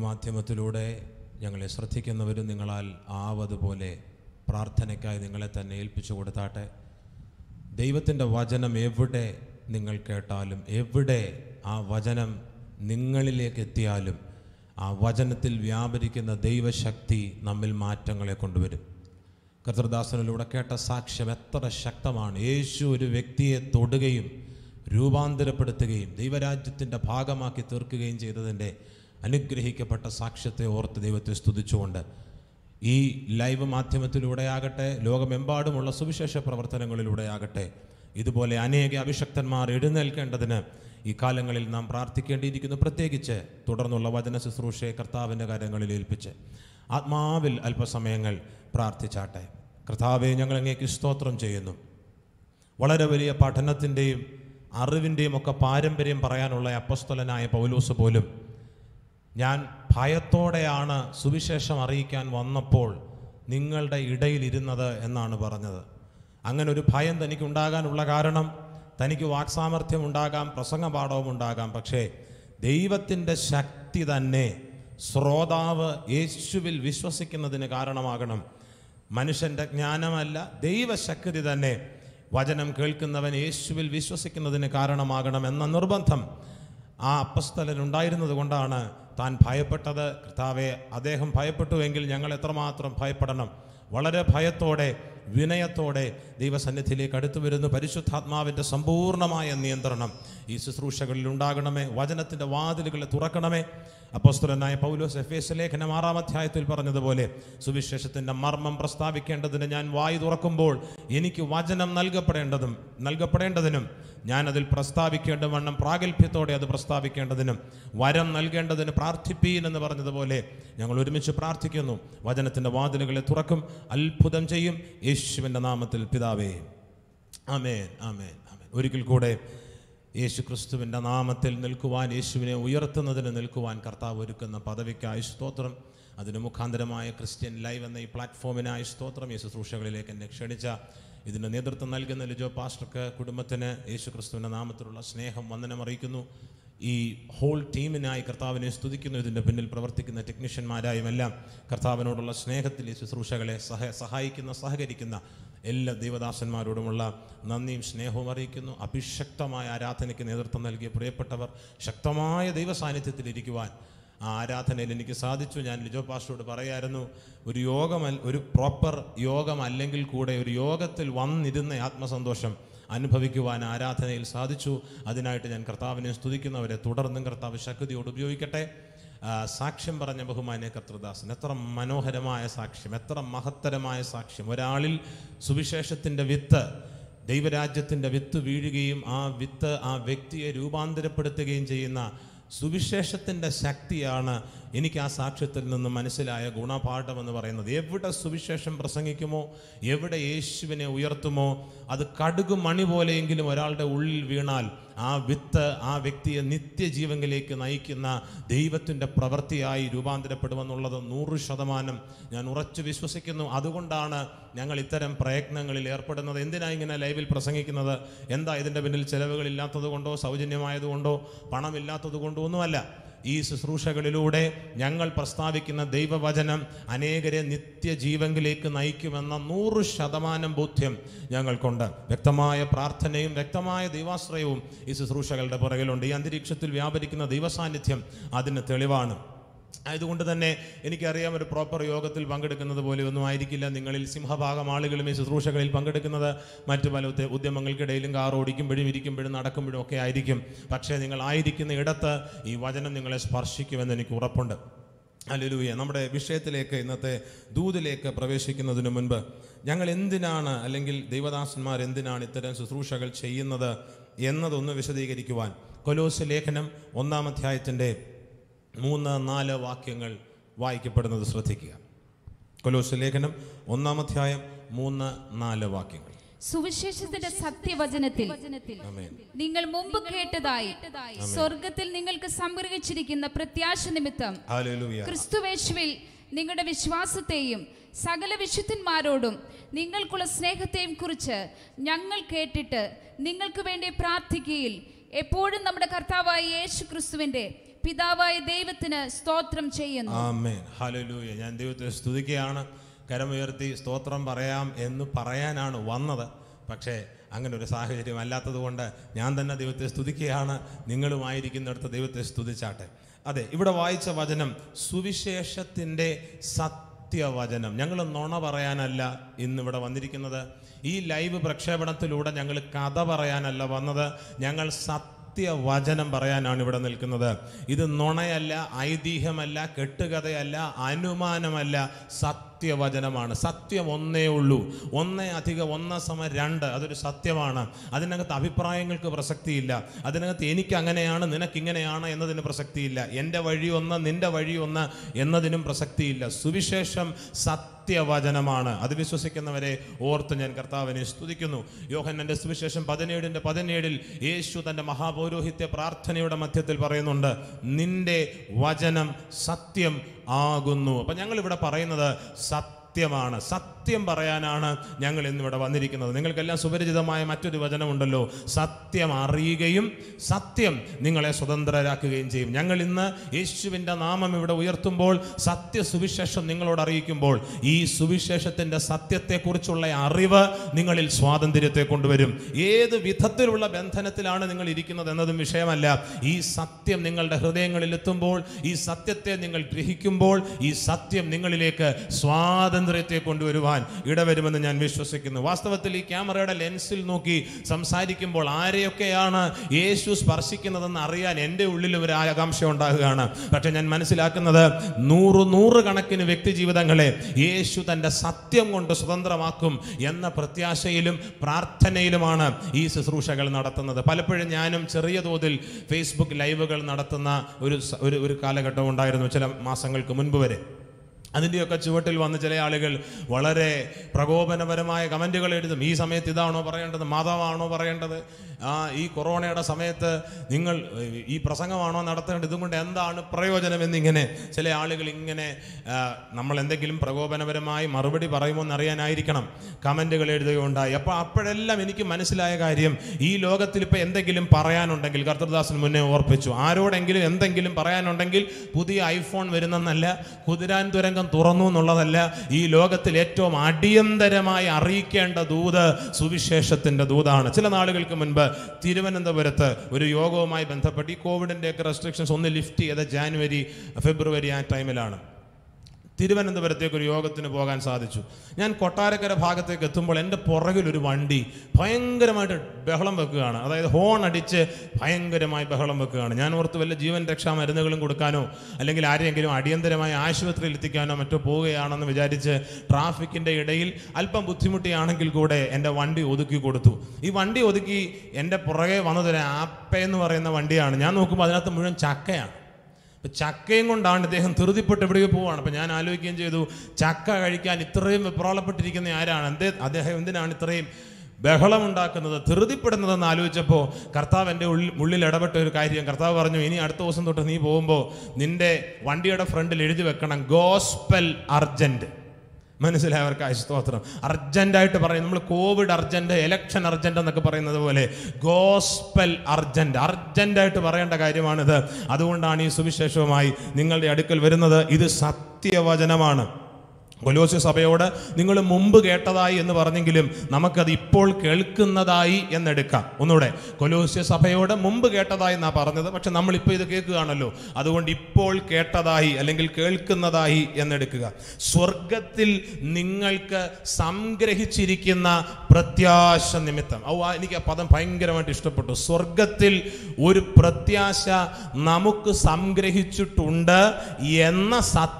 മാധ്യമത്തിലൂടെ ഞങ്ങളെ ശ്രദ്ധിക്കുന്നവരും നിങ്ങളാൽ ആവതുപോലെ പ്രാർത്ഥനയ്ക്കായി നിങ്ങളെ തന്നെ ഏൽപ്പിച്ചു കൊടുത്താട്ടെ ദൈവത്തിൻ്റെ വചനം എവിടെ നിങ്ങൾ കേട്ടാലും എവിടെ ആ വചനം നിങ്ങളിലേക്ക് എത്തിയാലും ആ വചനത്തിൽ വ്യാപരിക്കുന്ന ദൈവശക്തി നമ്മിൽ മാറ്റങ്ങളെ കൊണ്ടുവരും കർത്തൃദാസനിലൂടെ കേട്ട സാക്ഷ്യം എത്ര ശക്തമാണ് യേശു ഒരു വ്യക്തിയെ തൊടുകയും രൂപാന്തരപ്പെടുത്തുകയും ദൈവരാജ്യത്തിൻ്റെ ഭാഗമാക്കി തീർക്കുകയും ചെയ്തതിൻ്റെ അനുഗ്രഹിക്കപ്പെട്ട സാക്ഷ്യത്തെ ഓർത്ത് ദൈവത്തെ സ്തുതിച്ചുകൊണ്ട് ഈ ലൈവ് മാധ്യമത്തിലൂടെയാകട്ടെ ലോകമെമ്പാടുമുള്ള സുവിശേഷ പ്രവർത്തനങ്ങളിലൂടെയാകട്ടെ ഇതുപോലെ അനേക അഭിഷക്തന്മാർ എഴുന്നേൽക്കേണ്ടതിന് ഈ കാലങ്ങളിൽ നാം പ്രാർത്ഥിക്കേണ്ടിയിരിക്കുന്നു പ്രത്യേകിച്ച് തുടർന്നുള്ള വചന ശുശ്രൂഷയെ കർത്താവിൻ്റെ കാര്യങ്ങളിൽ ഏൽപ്പിച്ച് ആത്മാവിൽ അല്പസമയങ്ങൾ പ്രാർത്ഥിച്ചാട്ടെ കർത്താവെ ഞങ്ങൾ അങ്ങേക്ക് സ്തോത്രം ചെയ്യുന്നു വളരെ വലിയ പഠനത്തിൻ്റെയും അറിവിൻ്റെയും ഒക്കെ പാരമ്പര്യം പറയാനുള്ള അപ്പസ്തലനായ പൗലൂസ് പോലും ഞാൻ ഭയത്തോടെയാണ് സുവിശേഷം അറിയിക്കാൻ വന്നപ്പോൾ നിങ്ങളുടെ ഇടയിലിരുന്നത് എന്നാണ് പറഞ്ഞത് അങ്ങനെ ഒരു ഭയം തനിക്ക് ഉണ്ടാകാനുള്ള കാരണം തനിക്ക് വാക്സാമർഥ്യം ഉണ്ടാകാം പ്രസംഗപാഠവും ഉണ്ടാകാം പക്ഷേ ദൈവത്തിൻ്റെ ശക്തി തന്നെ ശ്രോതാവ് യേശുവിൽ വിശ്വസിക്കുന്നതിന് കാരണമാകണം മനുഷ്യൻ്റെ ജ്ഞാനമല്ല ദൈവശക്തി തന്നെ വചനം കേൾക്കുന്നവൻ യേശുവിൽ വിശ്വസിക്കുന്നതിന് കാരണമാകണം എന്ന നിർബന്ധം ആ അപ്പസ്തലൻ ഉണ്ടായിരുന്നത് കൊണ്ടാണ് താൻ ഭയപ്പെട്ടത് കർത്താവെ അദ്ദേഹം ഭയപ്പെട്ടുവെങ്കിൽ ഞങ്ങൾ എത്രമാത്രം ഭയപ്പെടണം വളരെ ഭയത്തോടെ വിനയത്തോടെ ദൈവസന്നിധിയിലേക്ക് അടുത്തു വരുന്നു പരിശുദ്ധാത്മാവിൻ്റെ സമ്പൂർണ്ണമായ നിയന്ത്രണം ഈ ശുശ്രൂഷകളിൽ ഉണ്ടാകണമേ വചനത്തിൻ്റെ വാതിലുകളെ തുറക്കണമേ അപ്പോസ്തലനായ പൗലോസ് എഫ് എസ് ലേഖനം ആറാം അധ്യായത്തിൽ പറഞ്ഞതുപോലെ സുവിശേഷത്തിൻ്റെ മർമ്മം പ്രസ്താവിക്കേണ്ടതിന് ഞാൻ വായു തുറക്കുമ്പോൾ എനിക്ക് വചനം നൽകപ്പെടേണ്ടതും നൽകപ്പെടേണ്ടതിനും ഞാൻ അതിൽ പ്രസ്താവിക്കേണ്ട വണ്ണം പ്രാഗൽഭ്യത്തോടെ അത് പ്രസ്താവിക്കേണ്ടതിനും വരം നൽകേണ്ടതിന് പ്രാർത്ഥിപ്പീൻ എന്ന് പറഞ്ഞതുപോലെ ഞങ്ങൾ ഒരുമിച്ച് പ്രാർത്ഥിക്കുന്നു വചനത്തിൻ്റെ വാതിലുകളെ തുറക്കും അത്ഭുതം ചെയ്യും യേശുവിൻ്റെ നാമത്തിൽ പിതാവേ ആമേൻ ആമേൻ ആമേൻ ഒരിക്കൽ കൂടെ യേശു ക്രിസ്തുവിൻ്റെ നാമത്തിൽ നിൽക്കുവാൻ യേശുവിനെ ഉയർത്തുന്നതിന് നിൽക്കുവാൻ കർത്താവ് ഒരുക്കുന്ന പദവിക്കായി സ്തോത്രം അതിന് മുഖാന്തരമായ ക്രിസ്ത്യൻ ലൈവ് എന്ന ഈ പ്ലാറ്റ്ഫോമിനായി സ്തോത്രം യേശു ശുശ്രൂഷകളിലേക്ക് എന്നെ ക്ഷണിച്ച ഇതിന് നേതൃത്വം നൽകുന്ന ലിജോ പാസ്റ്റർക്ക് കുടുംബത്തിന് യേശു ക്രിസ്തുവിൻ്റെ നാമത്തിലുള്ള സ്നേഹം വന്ദനം അറിയിക്കുന്നു ഈ ഹോൾ ടീമിനായി കർത്താവിനെ സ്തുതിക്കുന്നു ഇതിൻ്റെ പിന്നിൽ പ്രവർത്തിക്കുന്ന ടെക്നീഷ്യന്മാരായും എല്ലാം കർത്താവിനോടുള്ള സ്നേഹത്തിൽ ഈ ശുശ്രൂഷകളെ സഹ സഹായിക്കുന്ന സഹകരിക്കുന്ന എല്ലാ ദൈവദാസന്മാരോടുമുള്ള നന്ദിയും സ്നേഹവും അറിയിക്കുന്നു അഭിഷക്തമായ ആരാധനയ്ക്ക് നേതൃത്വം നൽകിയ പ്രിയപ്പെട്ടവർ ശക്തമായ ദൈവസാന്നിധ്യത്തിൽ ഇരിക്കുവാൻ ആ ആരാധനയിൽ എനിക്ക് സാധിച്ചു ഞാൻ ലിജോ പാസ്റ്ററോട് പറയായിരുന്നു ഒരു യോഗമല്ല ഒരു പ്രോപ്പർ യോഗമല്ലെങ്കിൽ കൂടെ ഒരു യോഗത്തിൽ വന്നിരുന്ന ആത്മസന്തോഷം അനുഭവിക്കുവാൻ ആരാധനയിൽ സാധിച്ചു അതിനായിട്ട് ഞാൻ കർത്താവിനെ സ്തുതിക്കുന്നവരെ തുടർന്നും കർത്താവ് ശക്തിയോട് ഉപയോഗിക്കട്ടെ ആ, സാക്ഷ്യം പറഞ്ഞ ബഹുമാന്യ കർത്തൃദാസൻ എത്ര മനോഹരമായ സാക്ഷ്യം എത്ര മഹത്തരമായ സാക്ഷ്യം ഒരാളിൽ സുവിശേഷത്തിൻ്റെ വിത്ത് ദൈവരാജ്യത്തിൻ്റെ വിത്ത് വീഴുകയും ആ വിത്ത് ആ വ്യക്തിയെ രൂപാന്തരപ്പെടുത്തുകയും ചെയ്യുന്ന സുവിശേഷത്തിൻ്റെ ശക്തിയാണ് എനിക്ക് ആ സാക്ഷ്യത്തിൽ നിന്ന് മനസ്സിലായ ഗുണപാഠം എന്ന് പറയുന്നത് എവിടെ സുവിശേഷം പ്രസംഗിക്കുമോ എവിടെ യേശുവിനെ ഉയർത്തുമോ അത് കടുക് മണി പോലെയെങ്കിലും ഒരാളുടെ ഉള്ളിൽ വീണാൽ ആ വിത്ത് ആ വ്യക്തിയെ നിത്യജീവനിലേക്ക് നയിക്കുന്ന ദൈവത്തിൻ്റെ പ്രവൃത്തിയായി രൂപാന്തരപ്പെടുമെന്നുള്ളത് നൂറ് ശതമാനം ഞാൻ ഉറച്ചു വിശ്വസിക്കുന്നു അതുകൊണ്ടാണ് ഞങ്ങൾ ഇത്തരം പ്രയത്നങ്ങളിൽ ഏർപ്പെടുന്നത് എന്തിനാ ഇങ്ങനെ ലൈവിൽ പ്രസംഗിക്കുന്നത് എന്താ ഇതിൻ്റെ പിന്നിൽ ചിലവുകളില്ലാത്തത് കൊണ്ടോ സൗജന്യമായതുകൊണ്ടോ പണമില്ലാത്തത് കൊണ്ടോ ഒന്നുമല്ല ഈ ശുശ്രൂഷകളിലൂടെ ഞങ്ങൾ പ്രസ്താവിക്കുന്ന ദൈവവചനം അനേകരെ നിത്യജീവങ്കിലേക്ക് നയിക്കുമെന്ന നൂറ് ശതമാനം ബോധ്യം ഞങ്ങൾക്കുണ്ട് വ്യക്തമായ പ്രാർത്ഥനയും വ്യക്തമായ ദൈവാശ്രയവും ഈ ശുശ്രൂഷകളുടെ പുറകിലുണ്ട് ഈ അന്തരീക്ഷത്തിൽ വ്യാപരിക്കുന്ന ദൈവസാന്നിധ്യം അതിന് തെളിവാണ് ആയതുകൊണ്ട് തന്നെ എനിക്കറിയാം ഒരു പ്രോപ്പർ യോഗത്തിൽ പങ്കെടുക്കുന്നത് പോലെ ഒന്നും ആയിരിക്കില്ല നിങ്ങളിൽ സിംഹഭാഗം ആളുകളും ഈ ശുശ്രൂഷകളിൽ പങ്കെടുക്കുന്നത് മറ്റു പല ഉദ്യ- ഉദ്യമങ്ങൾക്കിടയിലും കാർ ഓടിക്കുമ്പോഴും ഇരിക്കുമ്പോഴും നടക്കുമ്പോഴും ഒക്കെ ആയിരിക്കും പക്ഷേ നിങ്ങൾ ആയിരിക്കുന്ന ഇടത്ത് ഈ വചനം നിങ്ങളെ സ്പർശിക്കുമെന്ന് എനിക്ക് ഉറപ്പുണ്ട് അല്ലേലൂയ നമ്മുടെ വിഷയത്തിലേക്ക് ഇന്നത്തെ ദൂതിലേക്ക് പ്രവേശിക്കുന്നതിന് മുൻപ് ഞങ്ങൾ എന്തിനാണ് അല്ലെങ്കിൽ ദൈവദാസന്മാർ എന്തിനാണ് ഇത്തരം ശുശ്രൂഷകൾ ചെയ്യുന്നത് എന്നതൊന്ന് വിശദീകരിക്കുവാൻ കൊലോസ് ലേഖനം ഒന്നാം അധ്യായത്തിൻ്റെ മൂന്ന് നാല് വാക്യങ്ങൾ വായിക്കപ്പെടുന്നത് ശ്രദ്ധിക്കുക കൊലോസ് ലേഖനം ഒന്നാം അധ്യായം മൂന്ന് നാല് വാക്യങ്ങൾ സുവിശേഷത്തിന്റെ സത്യവചനത്തിൽ ആമേൻ നിങ്ങൾ മുമ്പ് കേട്ടതായി സ്വർഗത്തിൽ നിങ്ങൾക്ക് സംഗ്രഹിച്ചിരിക്കുന്ന പ്രത്യാശ നിമിത്തം ഹല്ലേലൂയ ക്രിസ്തുവേശുവിൽ നിങ്ങളുടെ വിശ്വാസത്തെയും സകല വിശുദ്ധന്മാരോടും നിങ്ങൾക്കുള്ള സ്നേഹത്തെയും കുറിച്ച് ഞങ്ങൾ കേട്ടിട്ട് നിങ്ങൾക്ക് വേണ്ടി പ്രാർത്ഥിക്കുകയിൽ എപ്പോഴും നമ്മുടെ കർത്താവായ യേശു ക്രിസ്തുവിന്റെ പിതാവായ ദൈവത്തിന് സ്തോത്രം ചെയ്യുന്നു ആമേൻ ഹല്ലേലൂയ ഞാൻ ദൈവത്തെ സ്തുതിക്കുകയാണ് കരമുയർത്തി സ്തോത്രം പറയാം എന്ന് പറയാനാണ് വന്നത് പക്ഷേ അങ്ങനെ ഒരു സാഹചര്യം അല്ലാത്തത് കൊണ്ട് ഞാൻ തന്നെ ദൈവത്തെ സ്തുതിക്കുകയാണ് നിങ്ങളുമായിരിക്കുന്നിടത്ത് ദൈവത്തെ സ്തുതിച്ചാട്ടെ അതെ ഇവിടെ വായിച്ച വചനം സുവിശേഷത്തിൻ്റെ സത്യവചനം ഞങ്ങൾ നുണ പറയാനല്ല ഇന്നിവിടെ വന്നിരിക്കുന്നത് ഈ ലൈവ് പ്രക്ഷേപണത്തിലൂടെ ഞങ്ങൾ കഥ പറയാനല്ല വന്നത് ഞങ്ങൾ സത്യവചനം പറയാനാണ് ഇവിടെ നിൽക്കുന്നത് ഇത് നുണയല്ല ഐതിഹ്യമല്ല കെട്ടുകഥയല്ല അനുമാനമല്ല സത്യവചനമാണ് സത്യം ഒന്നേ ഉള്ളൂ ഒന്നേ അധികം ഒന്ന് സമ രണ്ട് അതൊരു സത്യമാണ് അതിനകത്ത് അഭിപ്രായങ്ങൾക്ക് പ്രസക്തിയില്ല അതിനകത്ത് എനിക്ക് അങ്ങനെയാണ് നിനക്ക് ഇങ്ങനെയാണ് എന്നതിന് പ്രസക്തിയില്ല എൻ്റെ വഴി ഒന്ന് നിന്റെ വഴി ഒന്ന് എന്നതിനും പ്രസക്തിയില്ല സുവിശേഷം സത്യവചനമാണ് അത് വിശ്വസിക്കുന്നവരെ ഓർത്ത് ഞാൻ കർത്താവിനെ സ്തുതിക്കുന്നു യോഹന്നന്റെ സുവിശേഷം പതിനേഴിൻ്റെ പതിനേഴിൽ യേശു തൻ്റെ മഹാപൗരോഹിത്യ പ്രാർത്ഥനയുടെ മധ്യത്തിൽ പറയുന്നുണ്ട് നിന്റെ വചനം സത്യം ആകുന്നു അപ്പം ഞങ്ങൾ ഇവിടെ പറയുന്നത് സത്യമാണ് സത്യം പറയാനാണ് ഞങ്ങൾ ഇന്നിവിടെ വന്നിരിക്കുന്നത് നിങ്ങൾക്കെല്ലാം സുപരിചിതമായ മറ്റൊരു വചനമുണ്ടല്ലോ സത്യം അറിയുകയും സത്യം നിങ്ങളെ സ്വതന്ത്രരാക്കുകയും ചെയ്യും ഞങ്ങൾ ഇന്ന് യേശുവിൻ്റെ നാമം ഇവിടെ ഉയർത്തുമ്പോൾ സത്യ സുവിശേഷം നിങ്ങളോട് അറിയിക്കുമ്പോൾ ഈ സുവിശേഷത്തിൻ്റെ സത്യത്തെക്കുറിച്ചുള്ള അറിവ് നിങ്ങളിൽ സ്വാതന്ത്ര്യത്തെ കൊണ്ടുവരും ഏത് വിധത്തിലുള്ള ബന്ധനത്തിലാണ് നിങ്ങൾ ഇരിക്കുന്നത് എന്നതും വിഷയമല്ല ഈ സത്യം നിങ്ങളുടെ ഹൃദയങ്ങളിൽ എത്തുമ്പോൾ ഈ സത്യത്തെ നിങ്ങൾ ഗ്രഹിക്കുമ്പോൾ ഈ സത്യം നിങ്ങളിലേക്ക് സ്വാതന്ത്ര്യത്തെ കൊണ്ടുവരുവാൻ ഇടവരുമെന്ന് ഞാൻ വിശ്വസിക്കുന്നു വാസ്തവത്തിൽ ഈ ക്യാമറയുടെ ലെൻസിൽ നോക്കി സംസാരിക്കുമ്പോൾ ആരെയൊക്കെയാണ് യേശു സ്പർശിക്കുന്നതെന്ന് അറിയാൻ എൻ്റെ ഉള്ളിൽ ഒരു ആകാംക്ഷ ഉണ്ടാകുകയാണ് പക്ഷെ ഞാൻ മനസ്സിലാക്കുന്നത് നൂറ് നൂറ് കണക്കിന് വ്യക്തി ജീവിതങ്ങളെ യേശു തൻ്റെ സത്യം കൊണ്ട് സ്വതന്ത്രമാക്കും എന്ന പ്രത്യാശയിലും പ്രാർത്ഥനയിലുമാണ് ഈ ശുശ്രൂഷകൾ നടത്തുന്നത് പലപ്പോഴും ഞാനും ചെറിയ തോതിൽ ഫേസ്ബുക്ക് ലൈവുകൾ നടത്തുന്ന ഒരു സ- ഒരു ഒരു കാലഘട്ടം ഉണ്ടായിരുന്നു ചില മാസങ്ങൾക്ക് മുൻപ് വരെ അതിൻ്റെയൊക്കെ ചുവട്ടിൽ വന്ന് ചില ആളുകൾ വളരെ പ്രകോപനപരമായ കമൻറ്റുകൾ എഴുതും ഈ സമയത്ത് ഇതാണോ പറയേണ്ടത് മതമാണോ പറയേണ്ടത് ആ ഈ കൊറോണയുടെ സമയത്ത് നിങ്ങൾ ഏഹ്, ഈ പ്രസംഗമാണോ നടത്തേണ്ടത് ഇതുകൊണ്ട് എന്താണ് പ്രയോജനം എന്നിങ്ങനെ ചില ആളുകൾ ഇങ്ങനെ ആ, നമ്മൾ എന്തെങ്കിലും പ്രകോപനപരമായി മറുപടി പറയുമോ എന്നറിയാനായിരിക്കണം കമൻറ്റുകൾ എഴുതുകയുണ്ടായി അപ്പോൾ അപ്പോഴെല്ലാം എനിക്ക് മനസ്സിലായ കാര്യം ഈ ലോകത്തിൽ ഇപ്പോൾ എന്തെങ്കിലും പറയാനുണ്ടെങ്കിൽ കർത്തൃദാസൻ മുന്നേ ഓർപ്പിച്ചു ആരോടെങ്കിലും എന്തെങ്കിലും പറയാനുണ്ടെങ്കിൽ പുതിയ ഐഫോൺ വരുന്നെന്നല്ല കുതിരാൻ തുരങ്കം തുറന്നു എന്നുള്ളതല്ല ഈ ലോകത്തിൽ ഏറ്റവും അടിയന്തരമായി അറിയിക്കേണ്ട ദൂത് സുവിശേഷത്തിന്റെ ദൂതാണ് ചില നാളുകൾക്ക് മുൻപ് തിരുവനന്തപുരത്ത് ഒരു യോഗവുമായി ബന്ധപ്പെട്ട് ഈ കോവിഡിന്റെ ഒക്കെ റെസ്ട്രിക്ഷൻസ് ഒന്ന് ലിഫ്റ്റ് ചെയ്ത ജാനുവരി ഫെബ്രുവരി ആ ടൈമിലാണ് തിരുവനന്തപുരത്തേക്ക് ഒരു യോഗത്തിന് പോകാൻ സാധിച്ചു ഞാൻ കൊട്ടാരക്കര ഭാഗത്തേക്ക് എത്തുമ്പോൾ എൻ്റെ പുറകിൽ ഒരു വണ്ടി ഭയങ്കരമായിട്ട് ബഹളം വെക്കുകയാണ് അതായത് ഹോൺ അടിച്ച് ഭയങ്കരമായി ബഹളം വെക്കുകയാണ് ഞാൻ ഓർത്ത് വല്ല ജീവൻ രക്ഷാ മരുന്നുകളും കൊടുക്കാനോ അല്ലെങ്കിൽ ആരെയെങ്കിലും അടിയന്തരമായി ആശുപത്രിയിൽ എത്തിക്കാനോ മറ്റോ പോവുകയാണെന്ന് വിചാരിച്ച് ട്രാഫിക്കിൻ്റെ ഇടയിൽ അല്പം ബുദ്ധിമുട്ടിയാണെങ്കിൽ കൂടെ എൻ്റെ വണ്ടി ഒതുക്കി കൊടുത്തു ഈ വണ്ടി ഒതുക്കി എൻ്റെ പുറകെ വന്നതൊരു ആപ്പ എന്ന് പറയുന്ന വണ്ടിയാണ് ഞാൻ നോക്കുമ്പോൾ അതിനകത്ത് മുഴുവൻ ചക്കയാണ് അപ്പൊ ചക്കയും കൊണ്ടാണ് ഇദ്ദേഹം ധൃതിപ്പെട്ട് എവിടെയോ പോവാണ് അപ്പൊ ഞാൻ ആലോചിക്കുകയും ചെയ്തു ചക്ക കഴിക്കാൻ ഇത്രയും വെപ്രാളപ്പെട്ടിരിക്കുന്ന ആരാണ് എന്തേ അദ്ദേഹം എന്തിനാണ് ഇത്രയും ബഹളമുണ്ടാക്കുന്നത് ധൃതിപ്പെടുന്നതെന്ന് ആലോചിച്ചപ്പോൾ കർത്താവ് എൻ്റെ ഉള്ളിൽ ഉള്ളിൽ ഇടപെട്ട ഒരു കാര്യം കർത്താവ് പറഞ്ഞു ഇനി അടുത്ത ദിവസം തൊട്ട് നീ പോകുമ്പോൾ നിന്റെ വണ്ടിയുടെ ഫ്രണ്ടിൽ എഴുതി വെക്കണം ഗോസ്പൽ അർജന്റ് മനസ്സിലായവർക്ക് സ്തോത്രം അർജന്റായിട്ട് പറയും നമ്മൾ കോവിഡ് അർജന്റ് ഇലക്ഷൻ അർജന്റ് എന്നൊക്കെ പറയുന്നത് പോലെ ഗോസ്പൽ അർജന്റ് അർജന്റായിട്ട് പറയേണ്ട കാര്യമാണിത് അതുകൊണ്ടാണ് ഈ സുവിശേഷവുമായി നിങ്ങളുടെ അടുക്കൽ വരുന്നത് ഇത് സത്യവചനമാണ് കൊലോസ്യ സഭയോട് നിങ്ങൾ മുമ്പ് കേട്ടതായി എന്ന് പറഞ്ഞെങ്കിലും നമുക്കത് ഇപ്പോൾ കേൾക്കുന്നതായി എന്നെടുക്കാം ഒന്നുകൂടെ കൊലോസ്യ സഭയോട് മുമ്പ് കേട്ടതായി എന്നാ പറഞ്ഞത് പക്ഷെ നമ്മളിപ്പോൾ ഇത് കേൾക്കുകയാണല്ലോ അതുകൊണ്ട് ഇപ്പോൾ കേട്ടതായി അല്ലെങ്കിൽ കേൾക്കുന്നതായി എന്നെടുക്കുക സ്വർഗത്തിൽ നിങ്ങൾക്ക് സംഗ്രഹിച്ചിരിക്കുന്ന പ്രത്യാശ നിമിത്തം ഔ ആ എനിക്ക് ആ പദം ഭയങ്കരമായിട്ട് ഇഷ്ടപ്പെട്ടു സ്വർഗത്തിൽ ഒരു പ്രത്യാശ നമുക്ക് സംഗ്രഹിച്ചിട്ടുണ്ട് എന്ന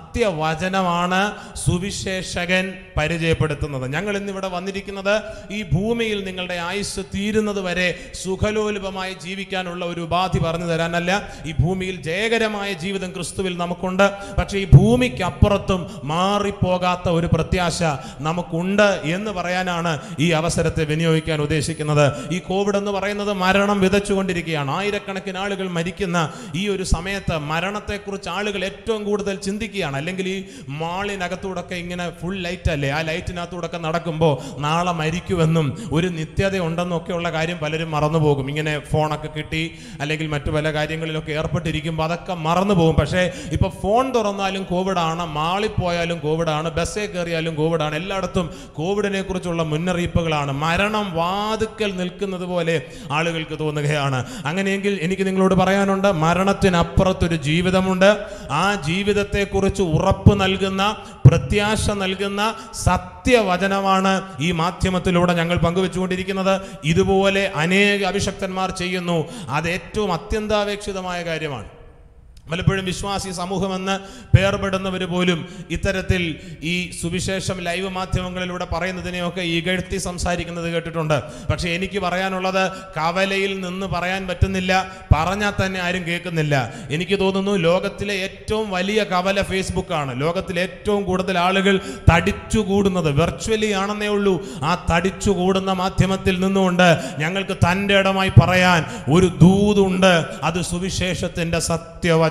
സത്യവചനമാണ് സുവിശേഷകൻ പരിചയപ്പെടുത്തുന്നത് ഞങ്ങൾ ഇന്നിവിടെ വന്നിരിക്കുന്നത് ഈ ഭൂമിയിൽ നിങ്ങളുടെ ആയുസ് തീരുന്നത് വരെ സുഖലോലുപമായി ജീവിക്കാനുള്ള ഒരു ഉപാധി പറഞ്ഞു തരാനല്ല ഈ ഭൂമിയിൽ ജയകരമായ ജീവിതം ക്രിസ്തുവിൽ നമുക്കുണ്ട് പക്ഷേ ഈ ഭൂമിക്കപ്പുറത്തും മാറിപ്പോകാത്ത ഒരു പ്രത്യാശ നമുക്കുണ്ട് എന്ന് പറയാനാണ് ഈ അവസരം അവസരത്തെ വിനിയോഗിക്കാൻ ഉദ്ദേശിക്കുന്നത് ഈ കോവിഡ് എന്ന് പറയുന്നത് മരണം വിതച്ചുകൊണ്ടിരിക്കുകയാണ് ആയിരക്കണക്കിന് ആളുകൾ മരിക്കുന്ന ഈ ഒരു സമയത്ത് മരണത്തെക്കുറിച്ച് ആളുകൾ ഏറ്റവും കൂടുതൽ ചിന്തിക്കുകയാണ് അല്ലെങ്കിൽ ഈ മാളിനകത്തൂടൊക്കെ ഇങ്ങനെ ഫുൾ ലൈറ്റ് അല്ലേ ആ ലൈറ്റിനകത്തൂടൊക്കെ നടക്കുമ്പോൾ നാളെ മരിക്കുമെന്നും ഒരു നിത്യത ഉണ്ടെന്നൊക്കെയുള്ള കാര്യം പലരും മറന്നുപോകും ഇങ്ങനെ ഫോണൊക്കെ കിട്ടി അല്ലെങ്കിൽ മറ്റു പല കാര്യങ്ങളിലൊക്കെ ഏർപ്പെട്ടിരിക്കുമ്പോൾ അതൊക്കെ മറന്നു പോകും പക്ഷേ ഇപ്പൊ ഫോൺ തുറന്നാലും കോവിഡാണ് മാളിൽ പോയാലും കോവിഡാണ് ബസ്സിൽ കയറിയാലും കോവിഡാണ് എല്ലായിടത്തും കോവിഡിനെ കുറിച്ചുള്ള മുന്നറിയിപ്പുകളാണ് മരണം വാതുക്കൽ നിൽക്കുന്നത് പോലെ ആളുകൾക്ക് തോന്നുകയാണ് അങ്ങനെയെങ്കിൽ എനിക്ക് നിങ്ങളോട് പറയാനുണ്ട് മരണത്തിനപ്പുറത്തൊരു ജീവിതമുണ്ട് ആ ജീവിതത്തെക്കുറിച്ച് ഉറപ്പ് നൽകുന്ന പ്രത്യാശ നൽകുന്ന സത്യവചനമാണ് ഈ മാധ്യമത്തിലൂടെ ഞങ്ങൾ പങ്കുവെച്ചുകൊണ്ടിരിക്കുന്നത് ഇതുപോലെ അനേക അഭിഷക്തന്മാർ ചെയ്യുന്നു അത് ഏറ്റവും അത്യന്താപേക്ഷിതമായ കാര്യമാണ് പലപ്പോഴും വിശ്വാസി സമൂഹമെന്ന് പേർപ്പെടുന്നവർ പോലും ഇത്തരത്തിൽ ഈ സുവിശേഷം ലൈവ് മാധ്യമങ്ങളിലൂടെ പറയുന്നതിനെയൊക്കെ ഇകഴ്ത്തി സംസാരിക്കുന്നത് കേട്ടിട്ടുണ്ട് പക്ഷെ എനിക്ക് പറയാനുള്ളത് കവലയിൽ നിന്ന് പറയാൻ പറ്റുന്നില്ല പറഞ്ഞാൽ തന്നെ ആരും കേൾക്കുന്നില്ല എനിക്ക് തോന്നുന്നു ലോകത്തിലെ ഏറ്റവും വലിയ കവല ഫേസ്ബുക്കാണ് ലോകത്തിലെ ഏറ്റവും കൂടുതൽ ആളുകൾ തടിച്ചുകൂടുന്നത് വെർച്വലി ആണെന്നേ ഉള്ളൂ ആ തടിച്ചുകൂടുന്ന മാധ്യമത്തിൽ നിന്നുകൊണ്ട് ഞങ്ങൾക്ക് തൻ്റെ ഇടമായി പറയാൻ ഒരു ദൂതുണ്ട് അത് സുവിശേഷത്തിന്റെ സത്യവചനമാണ്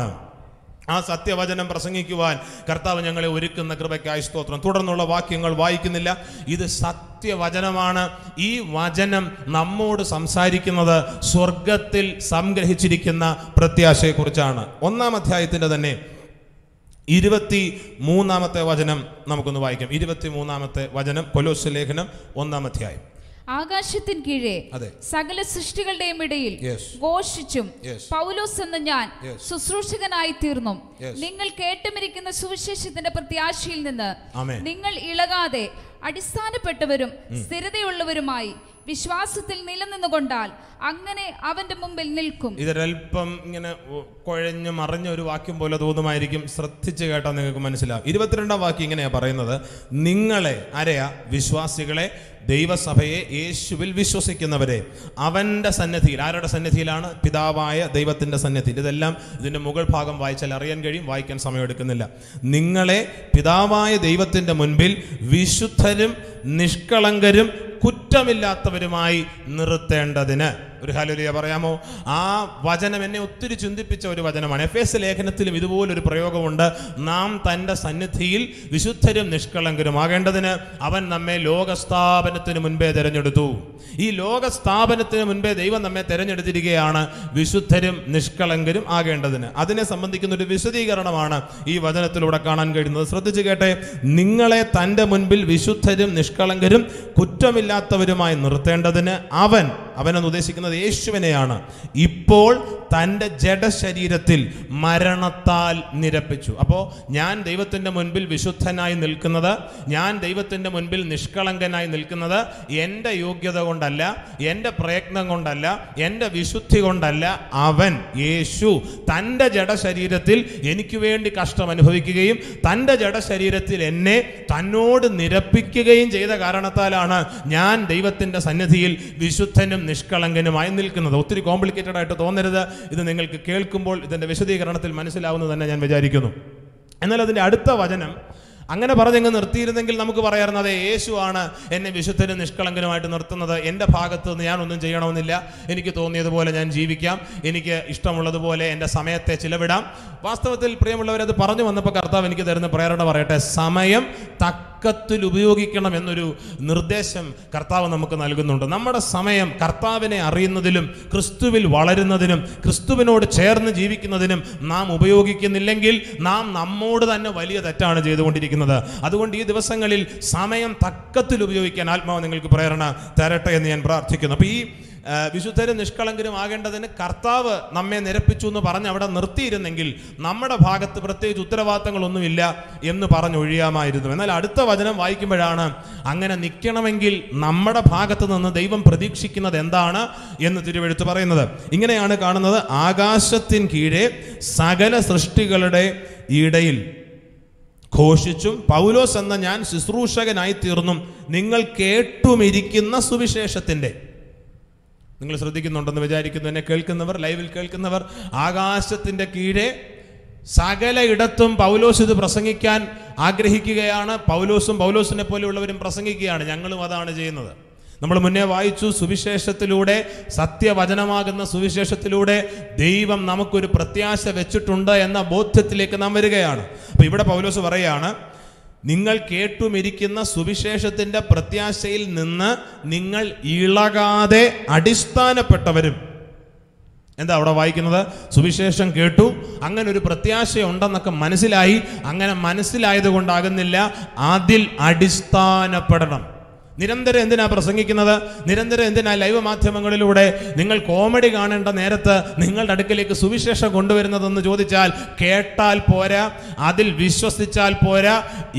ആ സത്യവചനം പ്രസംഗിക്കുവാൻ കർത്താവ് ഞങ്ങളെ ഒരുക്കുന്ന കൃപയ്ക്കായി സ്തോത്രം തുടർന്നുള്ള വാക്യങ്ങൾ വായിക്കുന്നില്ല ഇത് സത്യവചനമാണ് ഈ വചനം നമ്മോട് സംസാരിക്കുന്നത് സ്വർഗത്തിൽ സംഗ്രഹിച്ചിരിക്കുന്ന പ്രത്യാശയെക്കുറിച്ചാണ് ഒന്നാം അധ്യായത്തിന്റെ തന്നെ ഇരുപത്തി മൂന്നാമത്തെ വചനം നമുക്കൊന്ന് വായിക്കാം ഇരുപത്തി മൂന്നാമത്തെ വചനം കൊലോസ് ലേഖനം ഒന്നാം അധ്യായം ആകാശത്തിൻ കീഴെ അതെ. സകല സൃഷ്ടികളുടെയും ഇടയിൽ Yes. ഘോഷിച്ചും Yes. പൗലോസ് എന്ന ഞാൻ Yes. ശുശ്രൂഷകനായി തീർന്നും Yes. നിങ്ങൾ കേട്ടുമിരിക്കുന്ന സുവിശേഷത്തിന്റെ പ്രത്യാശയിൽ നിന്ന് Amen. നിങ്ങൾ ഇളകാതെ അടിസ്ഥാനപ്പെട്ടവരും സ്ഥിരതയുള്ളവരുമായി വിശ്വാസത്തിൽ നിലനിന്നുകൊണ്ടാൽ അങ്ങനെ അവന്റെ മുമ്പിൽ നിൽക്കും ഇതൊരൽപ്പം ഇങ്ങനെ ഉ- കുഴഞ്ഞ് മറിഞ്ഞ ഒരു വാക്യം പോലെ തോന്നുമായിരിക്കും ശ്രദ്ധിച്ച് കേട്ടാൽ നിങ്ങൾക്ക് മനസ്സിലാവും ഇരുപത്തിരണ്ടാം വാക്യം ഇങ്ങനെയാ പറയുന്നത് നിങ്ങളെ ആരെയാ വിശ്വാസികളെ ദൈവസഭയെ യേശുവിൽ വിശ്വസിക്കുന്നവരെ അവന്റെ സന്നിധിയിൽ ആരുടെ സന്നിധിയിലാണ് പിതാവായ ദൈവത്തിന്റെ സന്നിധിയിൽ ഇതെല്ലാം ഇതിന്റെ മുകൾ ഭാഗം വായിച്ചാൽ അറിയാൻ കഴിയും വായിക്കാൻ സമയമെടുക്കുന്നില്ല നിങ്ങളെ പിതാവായ ദൈവത്തിന്റെ മുൻപിൽ വിശുദ്ധരും നിഷ്കളങ്കരും കുറ്റമില്ലാത്തവരുമായി നിർത്തേണ്ടതിന് ഒരു ഹലുലിയ പറയാമോ ആ വചനം എന്നെ ഒത്തിരി ചിന്തിപ്പിച്ച ഒരു വചനമാണ് എഫ് എസ് ലേഖനത്തിലും ഇതുപോലൊരു പ്രയോഗമുണ്ട് നാം തൻ്റെ സന്നിധിയിൽ വിശുദ്ധരും നിഷ്കളങ്കരുമാകേണ്ടതിന് അവൻ നമ്മെ ലോകസ്ഥാപനത്തിന് മുൻപേ തിരഞ്ഞെടുത്തു ഈ ലോകസ്ഥാപനത്തിന് മുൻപേ ദൈവം നമ്മെ തിരഞ്ഞെടുത്തിരിക്കുകയാണ് വിശുദ്ധരും നിഷ്കളങ്കരും ആകേണ്ടതിന് അതിനെ സംബന്ധിക്കുന്ന ഒരു വിശദീകരണമാണ് ഈ വചനത്തിലൂടെ കാണാൻ കഴിയുന്നത് ശ്രദ്ധിച്ചു കേട്ടെ നിങ്ങളെ തൻ്റെ മുൻപിൽ വിശുദ്ധരും നിഷ്കളങ്കരും കുറ്റമില്ലാത്തവരുമായി നിർത്തേണ്ടതിന് അവൻ അവനെന്ന് ഉദ്ദേശിക്കുന്നത് യേശുവിനെയാണ് ഇപ്പോൾ തൻ്റെ ജഡശരീരത്തിൽ മരണത്താൽ നിരപ്പിച്ചു അപ്പോൾ ഞാൻ ദൈവത്തിൻ്റെ മുൻപിൽ വിശുദ്ധനായി നിൽക്കുന്നത് ഞാൻ ദൈവത്തിൻ്റെ മുൻപിൽ നിഷ്കളങ്കനായി നിൽക്കുന്നത് എൻ്റെ യോഗ്യത കൊണ്ടല്ല എൻ്റെ പ്രയത്നം കൊണ്ടല്ല എൻ്റെ വിശുദ്ധി കൊണ്ടല്ല അവൻ യേശു തൻ്റെ ജഡശരീരത്തിൽ എനിക്ക് വേണ്ടി കഷ്ടം അനുഭവിക്കുകയും തൻ്റെ ജഡശരീരത്തിൽ എന്നെ തന്നോട് നിരപ്പിക്കുകയും ചെയ്ത കാരണത്താലാണ് ഞാൻ ദൈവത്തിൻ്റെ സന്നിധിയിൽ വിശുദ്ധനും നിഷ്കളങ്കനുമായി നിൽക്കുന്നത് ഒത്തിരി കോംപ്ലിക്കേറ്റഡ് ആയിട്ട് തോന്നരുത് ഇത് നിങ്ങൾക്ക് കേൾക്കുമ്പോൾ ഇതിൻ്റെ വിശദീകരണത്തിൽ മനസ്സിലാവുന്നു തന്നെ ഞാൻ വിചാരിക്കുന്നു എന്നാൽ അതിൻ്റെ അടുത്ത വചനം അങ്ങനെ പറഞ്ഞങ്ങ് നിർത്തിയിരുന്നെങ്കിൽ നമുക്ക് പറയാറുന്നത് അതെ യേശുവാണ് എന്നെ വിശുദ്ധനും നിഷ്കളങ്കനുമായിട്ട് നിർത്തുന്നത് എൻ്റെ ഭാഗത്ത് നിന്ന് ഞാൻ ഒന്നും ചെയ്യണമെന്നില്ല എനിക്ക് തോന്നിയതുപോലെ ഞാൻ ജീവിക്കാം എനിക്ക് ഇഷ്ടമുള്ളതുപോലെ എൻ്റെ സമയത്തെ ചിലവിടാം വാസ്തവത്തിൽ പ്രിയമുള്ളവരത് പറഞ്ഞു വന്നപ്പോൾ കർത്താവ് എനിക്ക് തരുന്ന പ്രേരണ പറയട്ടെ സമയം തക്കത്തിൽ ഉപയോഗിക്കണം എന്നൊരു നിർദ്ദേശം കർത്താവ് നമുക്ക് നൽകുന്നുണ്ട് നമ്മുടെ സമയം കർത്താവിനെ അറിയുന്നതിലും ക്രിസ്തുവിൽ വളരുന്നതിനും ക്രിസ്തുവിനോട് ചേർന്ന് ജീവിക്കുന്നതിനും നാം ഉപയോഗിക്കുന്നില്ലെങ്കിൽ നാം നമ്മോട് തന്നെ വലിയ തെറ്റാണ് ചെയ്തുകൊണ്ടിരിക്കുന്നത് അതുകൊണ്ട് ഈ ദിവസങ്ങളിൽ സമയം തക്കത്തിൽ ഉപയോഗിക്കാൻ ആത്മാവ് നിങ്ങൾക്ക് പ്രേരണ തരട്ടെ എന്ന് ഞാൻ പ്രാർത്ഥിക്കുന്നു അപ്പോൾ ഈ ആ, വിശുദ്ധരും നിഷ്കളങ്കരും ആകേണ്ടതിന് കർത്താവ് നമ്മെ നിരപ്പിച്ചു എന്ന് പറഞ്ഞ് അവിടെ നിർത്തിയിരുന്നെങ്കിൽ നമ്മുടെ ഭാഗത്ത് പ്രത്യേകിച്ച് ഉത്തരവാദിത്തങ്ങളൊന്നുമില്ല എന്ന് പറഞ്ഞൊഴിയാമായിരുന്നു എന്നാൽ അടുത്ത വചനം വായിക്കുമ്പോഴാണ് അങ്ങനെ നിൽക്കണമെങ്കിൽ നമ്മുടെ ഭാഗത്ത് നിന്ന് ദൈവം പ്രതീക്ഷിക്കുന്നത് എന്താണ് എന്ന് തിരുവെഴുത്ത് പറയുന്നത് ഇങ്ങനെയാണ് കാണുന്നത് ആകാശത്തിൻ കീഴെ സകല സൃഷ്ടികളുടെ ഇടയിൽ ഘോഷിച്ചും പൗലോസ് എന്ന ഞാൻ ശുശ്രൂഷകനായി തീർന്നും നിങ്ങൾ കേട്ടുമിരിക്കുന്ന സുവിശേഷത്തിൻ്റെ നിങ്ങൾ ശ്രദ്ധിക്കുന്നുണ്ടെന്ന് വിചാരിക്കുന്നു എന്നെ കേൾക്കുന്നവർ ലൈവിൽ കേൾക്കുന്നവർ ആകാശത്തിൻ്റെ കീഴെ സകല ഇടത്തും പൗലോസ് ഇത് പ്രസംഗിക്കാൻ ആഗ്രഹിക്കുകയാണ് പൗലോസും പൗലോസിനെ പോലെയുള്ളവരും പ്രസംഗിക്കുകയാണ് ഞങ്ങളും അതാണ് ചെയ്യുന്നത് നമ്മൾ മുന്നേ വായിച്ചു സുവിശേഷത്തിലൂടെ സത്യവചനമാകുന്ന സുവിശേഷത്തിലൂടെ ദൈവം നമുക്കൊരു പ്രത്യാശ വെച്ചിട്ടുണ്ട് എന്ന ബോധ്യത്തിലേക്ക് നാം വരികയാണ് അപ്പൊ ഇവിടെ പൗലോസ് പറയാണ് നിങ്ങൾ കേട്ടുമിരിക്കുന്ന സുവിശേഷത്തിന്റെ പ്രത്യാശയിൽ നിന്ന് നിങ്ങൾ ഇളകാതെ അടിസ്ഥാനപ്പെട്ടവരും എന്താ അവിടെ വായിക്കുന്നത് സുവിശേഷം കേട്ടു അങ്ങനെ ഒരു പ്രത്യാശയുണ്ടെന്നൊക്കെ മനസ്സിലായി അങ്ങനെ മനസ്സിലായത് കൊണ്ടാകുന്നില്ല അതിൽ അടിസ്ഥാനപ്പെടണം നിരന്തരം എന്തിനാ പ്രസംഗിക്കുന്നത് നിരന്തരം എന്തിനാ ലൈവ് മാധ്യമങ്ങളിലൂടെ നിങ്ങൾ കോമഡി കാണേണ്ട നേരത്ത് നിങ്ങളുടെ അടുക്കലേക്ക് സുവിശേഷം കൊണ്ടുവരുന്നതെന്ന് ചോദിച്ചാൽ കേട്ടാൽ പോരാ അതിൽ വിശ്വസിച്ചാൽ പോരാ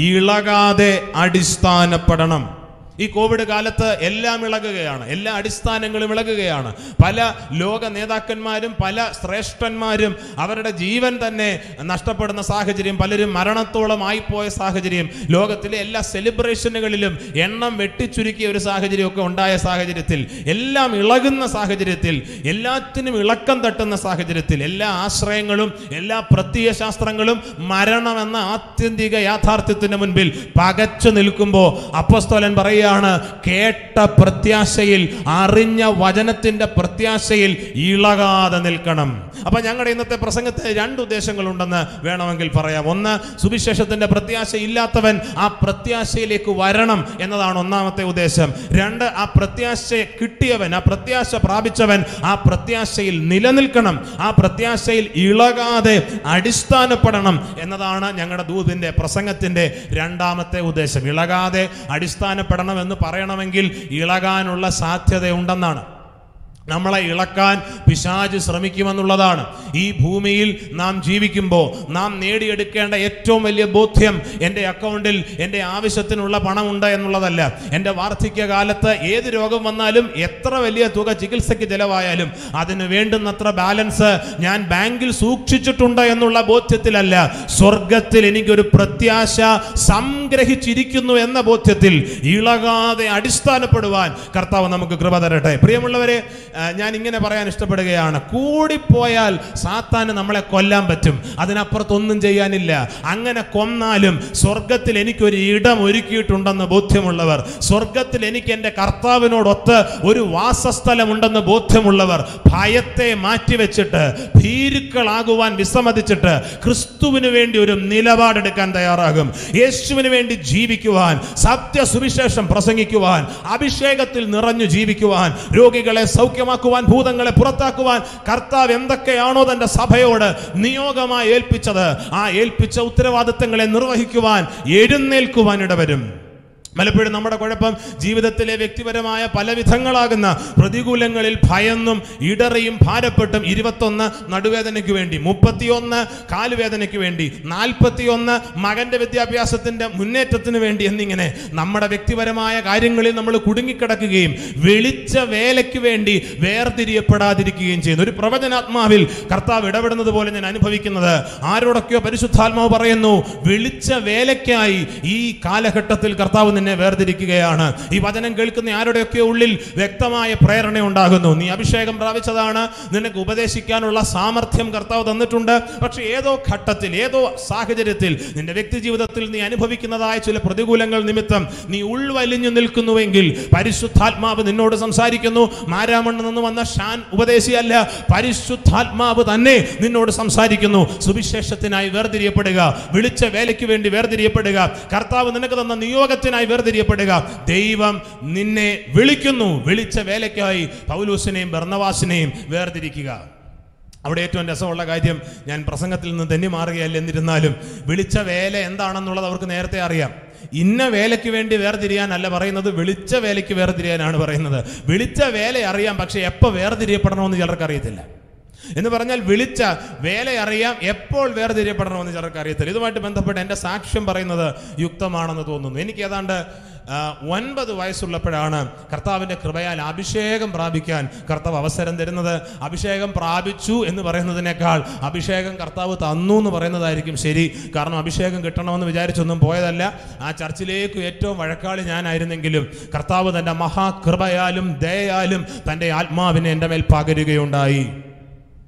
ഇളകാതെ അടിസ്ഥാനപ്പെടണം ഈ കോവിഡ് കാലത്ത് എല്ലാം ഇളകുകയാണ് എല്ലാ അടിസ്ഥാനങ്ങളും ഇളകുകയാണ് പല ലോക നേതാക്കന്മാരും പല ശ്രേഷ്ഠന്മാരും അവരുടെ ജീവൻ തന്നെ നഷ്ടപ്പെടുന്ന സാഹചര്യം പലരും മരണത്തോളം ആയിപ്പോയ സാഹചര്യം ലോകത്തിലെ എല്ലാ സെലിബ്രേഷനുകളിലും എണ്ണം വെട്ടിച്ചുരുക്കിയ ഒരു സാഹചര്യമൊക്കെ ഉണ്ടായ സാഹചര്യത്തിൽ എല്ലാം ഇളകുന്ന സാഹചര്യത്തിൽ എല്ലാത്തിനും ഇളക്കം തട്ടുന്ന സാഹചര്യത്തിൽ എല്ലാ ആശ്രയങ്ങളും എല്ലാ പ്രത്യയ ശാസ്ത്രങ്ങളും മരണമെന്ന ആത്യന്തിക യാഥാർത്ഥ്യത്തിന് മുൻപിൽ പകച്ചു നിൽക്കുമ്പോൾ അപ്പസ്തോലൻ പറയുകയാണ് കേട്ട പ്രത്യാശയിൽ അറിഞ്ഞ വചനത്തിന്റെ പ്രത്യാശയിൽ ഇളകാതെ നിൽക്കണം അപ്പൊ ഞങ്ങളുടെ ഇന്നത്തെ പ്രസംഗത്തിന് രണ്ട് ഉദ്ദേശങ്ങളുണ്ടെന്ന് വേണമെങ്കിൽ പറയാം ഒന്ന് സുവിശേഷത്തിന്റെ പ്രത്യാശ ഇല്ലാത്തവൻ ആ പ്രത്യാശയിലേക്ക് വരണം എന്നതാണ് ഒന്നാമത്തെ ഉദ്ദേശം രണ്ട് ആ പ്രത്യാശ കിട്ടിയവൻ ആ പ്രത്യാശ പ്രാപിച്ചവൻ ആ പ്രത്യാശയിൽ നിലനിൽക്കണം ആ പ്രത്യാശയിൽ ഇളകാതെ അടിസ്ഥാനപ്പെടണം എന്നതാണ് ഞങ്ങളുടെ ദൂതിന്റെ പ്രസംഗത്തിന്റെ രണ്ടാമത്തെ ഉദ്ദേശം ഇളകാതെ അടിസ്ഥാനപ്പെടണം എന്ന് പറയണമെങ്കിൽ ഇളകാനുള്ള സാധ്യതയുണ്ടെന്നാണ് നമ്മളെ ഇളക്കാൻ പിശാജ് ശ്രമിക്കുമെന്നുള്ളതാണ് ഈ ഭൂമിയിൽ നാം ജീവിക്കുമ്പോൾ നാം നേടിയെടുക്കേണ്ട ഏറ്റവും വലിയ ബോധ്യം എൻ്റെ അക്കൗണ്ടിൽ എൻ്റെ ആവശ്യത്തിനുള്ള പണമുണ്ട് എന്നുള്ളതല്ല എൻ്റെ വാർദ്ധക്യകാലത്ത് ഏത് രോഗം വന്നാലും എത്ര വലിയ തുക ചികിത്സയ്ക്ക് ചെലവായാലും അതിന് വേണ്ടുന്നത്ര ബാലൻസ് ഞാൻ ബാങ്കിൽ സൂക്ഷിച്ചിട്ടുണ്ട് എന്നുള്ള ബോധ്യത്തിലല്ല സ്വർഗത്തിൽ എനിക്കൊരു പ്രത്യാശ സംഗ്രഹിച്ചിരിക്കുന്നു എന്ന ബോധ്യത്തിൽ ഇളകാതെ അടിസ്ഥാനപ്പെടുവാൻ കർത്താവ് നമുക്ക് കൃപ തരട്ടെ പ്രിയമുള്ളവരെ ആ, ഞാൻ ഇങ്ങനെ പറയാൻ ഇഷ്ടപ്പെടുകയാണ് കൂടിപ്പോയാൽ സാത്താന് നമ്മളെ കൊല്ലാൻ പറ്റും അതിനപ്പുറത്തൊന്നും ചെയ്യാനില്ല അങ്ങനെ കൊന്നാലും സ്വർഗത്തിൽ എനിക്കൊരു ഇടം ഒരുക്കിയിട്ടുണ്ടെന്ന് ബോധ്യമുള്ളവർ സ്വർഗത്തിൽ എനിക്ക് എൻ്റെ കർത്താവിനോടൊത്ത് ഒരു വാസസ്ഥലമുണ്ടെന്ന് ബോധ്യമുള്ളവർ ഭയത്തെ മാറ്റിവെച്ചിട്ട് ഭീരുക്കളാകുവാൻ വിസമ്മതിച്ചിട്ട് ക്രിസ്തുവിന് വേണ്ടി ഒരു നിലപാടെടുക്കാൻ തയ്യാറാകും യേശുവിന് വേണ്ടി ജീവിക്കുവാൻ സത്യ സുവിശേഷം പ്രസംഗിക്കുവാൻ അഭിഷേകത്തിൽ നിറഞ്ഞു ജീവിക്കുവാൻ രോഗികളെ സൗഖ്യമാക്കുവാൻ ഭൂതങ്ങളെ പുറത്താക്കുവാൻ കർത്താവ് എന്തൊക്കെയാണോ തന്റെ സഭയോട് നിയോഗമായി ഏൽപ്പിച്ചത് ആ ഏൽപ്പിച്ച ഉത്തരവാദിത്തങ്ങളെ നിർവഹിക്കുവാൻ എഴുന്നേൽക്കുവാൻ ഇടവരും പലപ്പോഴും നമ്മുടെ കുഴപ്പം ജീവിതത്തിലെ വ്യക്തിപരമായ പല വിധങ്ങളാകുന്ന പ്രതികൂലങ്ങളിൽ ഭയന്നും ഇടറിയും ഭാരപ്പെട്ടും ഇരുപത്തൊന്ന് നടുവേദനയ്ക്ക് വേണ്ടി മുപ്പത്തിയൊന്ന് കാലുവേദനയ്ക്ക് വേണ്ടി നാൽപ്പത്തിയൊന്ന് മകന്റെ വിദ്യാഭ്യാസത്തിന്റെ മുന്നേറ്റത്തിന് വേണ്ടി എന്നിങ്ങനെ നമ്മുടെ വ്യക്തിപരമായ കാര്യങ്ങളിൽ നമ്മൾ കുടുങ്ങിക്കിടക്കുകയും വെളിച്ച വേലയ്ക്ക് വേണ്ടി വേർതിരിയപ്പെടാതിരിക്കുകയും ചെയ്യുന്നു ഒരു പ്രവചനാത്മാവിൽ കർത്താവ് ഇടപെടുന്നത് പോലെ ഞാൻ അനുഭവിക്കുന്നത് ആരോടൊക്കെയോ പരിശുദ്ധാത്മാവ് പറയുന്നു വെളിച്ച വേലയ്ക്കായി ഈ കാലഘട്ടത്തിൽ കർത്താവ് നിന്നെ വേർതിരിക്കുകയാണ് ഈ വചനം കേൾക്കുന്ന ആരുടെയൊക്കെ ഉള്ളിൽ വ്യക്തമായ പ്രേരണ ഉണ്ടാകുന്നു നീ അഭിഷേകം പ്രാപിച്ചതാണ് നിനക്ക് ഉപദേശിക്കാനുള്ള സാമർഥ്യം കർത്താവ് തന്നിട്ടുണ്ട് പക്ഷെ ഏതോ ഘട്ടത്തിൽ ഏതോ സാഹചര്യത്തിൽ നിന്റെ വ്യക്തി ജീവിതത്തിൽ നീ അനുഭവിക്കുന്നതായ ചില പ്രതികൂലങ്ങൾ നിമിത്തം നീ ഉൾവലിഞ്ഞു നിൽക്കുന്നുവെങ്കിൽ പരിശുദ്ധാത്മാവ് നിന്നോട് സംസാരിക്കുന്നു മാരാമണ്ണ് നിന്ന് വന്ന ഷാൻ ഉപദേശിയല്ല പരിശുദ്ധാത്മാവ് തന്നെ നിന്നോട് സംസാരിക്കുന്നു സുവിശേഷത്തിനായി വേർതിരിയപ്പെടുക വിളിച്ച വേലയ്ക്ക് വേണ്ടി വേർതിരിയപ്പെടുക കർത്താവ് നിനക്ക് തന്ന നിയോഗത്തിനായി വേർതിരിയപ്പെടുക ദൈവം നിന്നെ വിളിക്കുന്നു വിളിച്ച വേലയ്ക്കായി പൗലൂസിനെയും ബർണവാസിനെയും വേർതിരിക്കുക അവിടെ ഏറ്റവും രസമുള്ള കാര്യം ഞാൻ പ്രസംഗത്തിൽ നിന്ന് തെന്നി മാറുകയല്ല എന്നിരുന്നാലും വിളിച്ച വേല എന്താണെന്നുള്ളത് അവർക്ക് നേരത്തെ അറിയാം ഇന്ന വേലയ്ക്ക് വേണ്ടി വേർതിരിയാനല്ല പറയുന്നത് വിളിച്ച വേലയ്ക്ക് വേർതിരിയാനാണ് പറയുന്നത് വിളിച്ച വേല അറിയാം പക്ഷെ എപ്പോൾ വേർതിരിയപ്പെടണമെന്ന് ചിലർക്ക് അറിയത്തില്ല എന്ന് പറഞ്ഞാൽ വിളിച്ച വേല അറിയാം എപ്പോൾ വേർതിരിയപ്പെടണമെന്ന് ചിലർക്ക് അറിയത്തില്ല ഇതുമായിട്ട് ബന്ധപ്പെട്ട് എൻ്റെ സാക്ഷ്യം പറയുന്നത് യുക്തമാണെന്ന് തോന്നുന്നു എനിക്ക് ഏതാണ്ട് ആ, ഒൻപത് വയസ്സുള്ളപ്പോഴാണ് കർത്താവിൻ്റെ കൃപയാൽ അഭിഷേകം പ്രാപിക്കാൻ കർത്താവ് അവസരം തരുന്നത് അഭിഷേകം പ്രാപിച്ചു എന്ന് പറയുന്നതിനേക്കാൾ അഭിഷേകം കർത്താവ് തന്നു എന്ന് പറയുന്നതായിരിക്കും ശരി കാരണം അഭിഷേകം കിട്ടണമെന്ന് വിചാരിച്ചൊന്നും പോയതല്ല ആ ചർച്ചിലേക്ക് ഏറ്റവും വഴക്കാളി ഞാനായിരുന്നെങ്കിലും കർത്താവ് തൻ്റെ മഹാകൃപയാലും ദയയാലും തൻ്റെ ആത്മാവിനെ എൻ്റെ മേൽ പകരുകയുണ്ടായി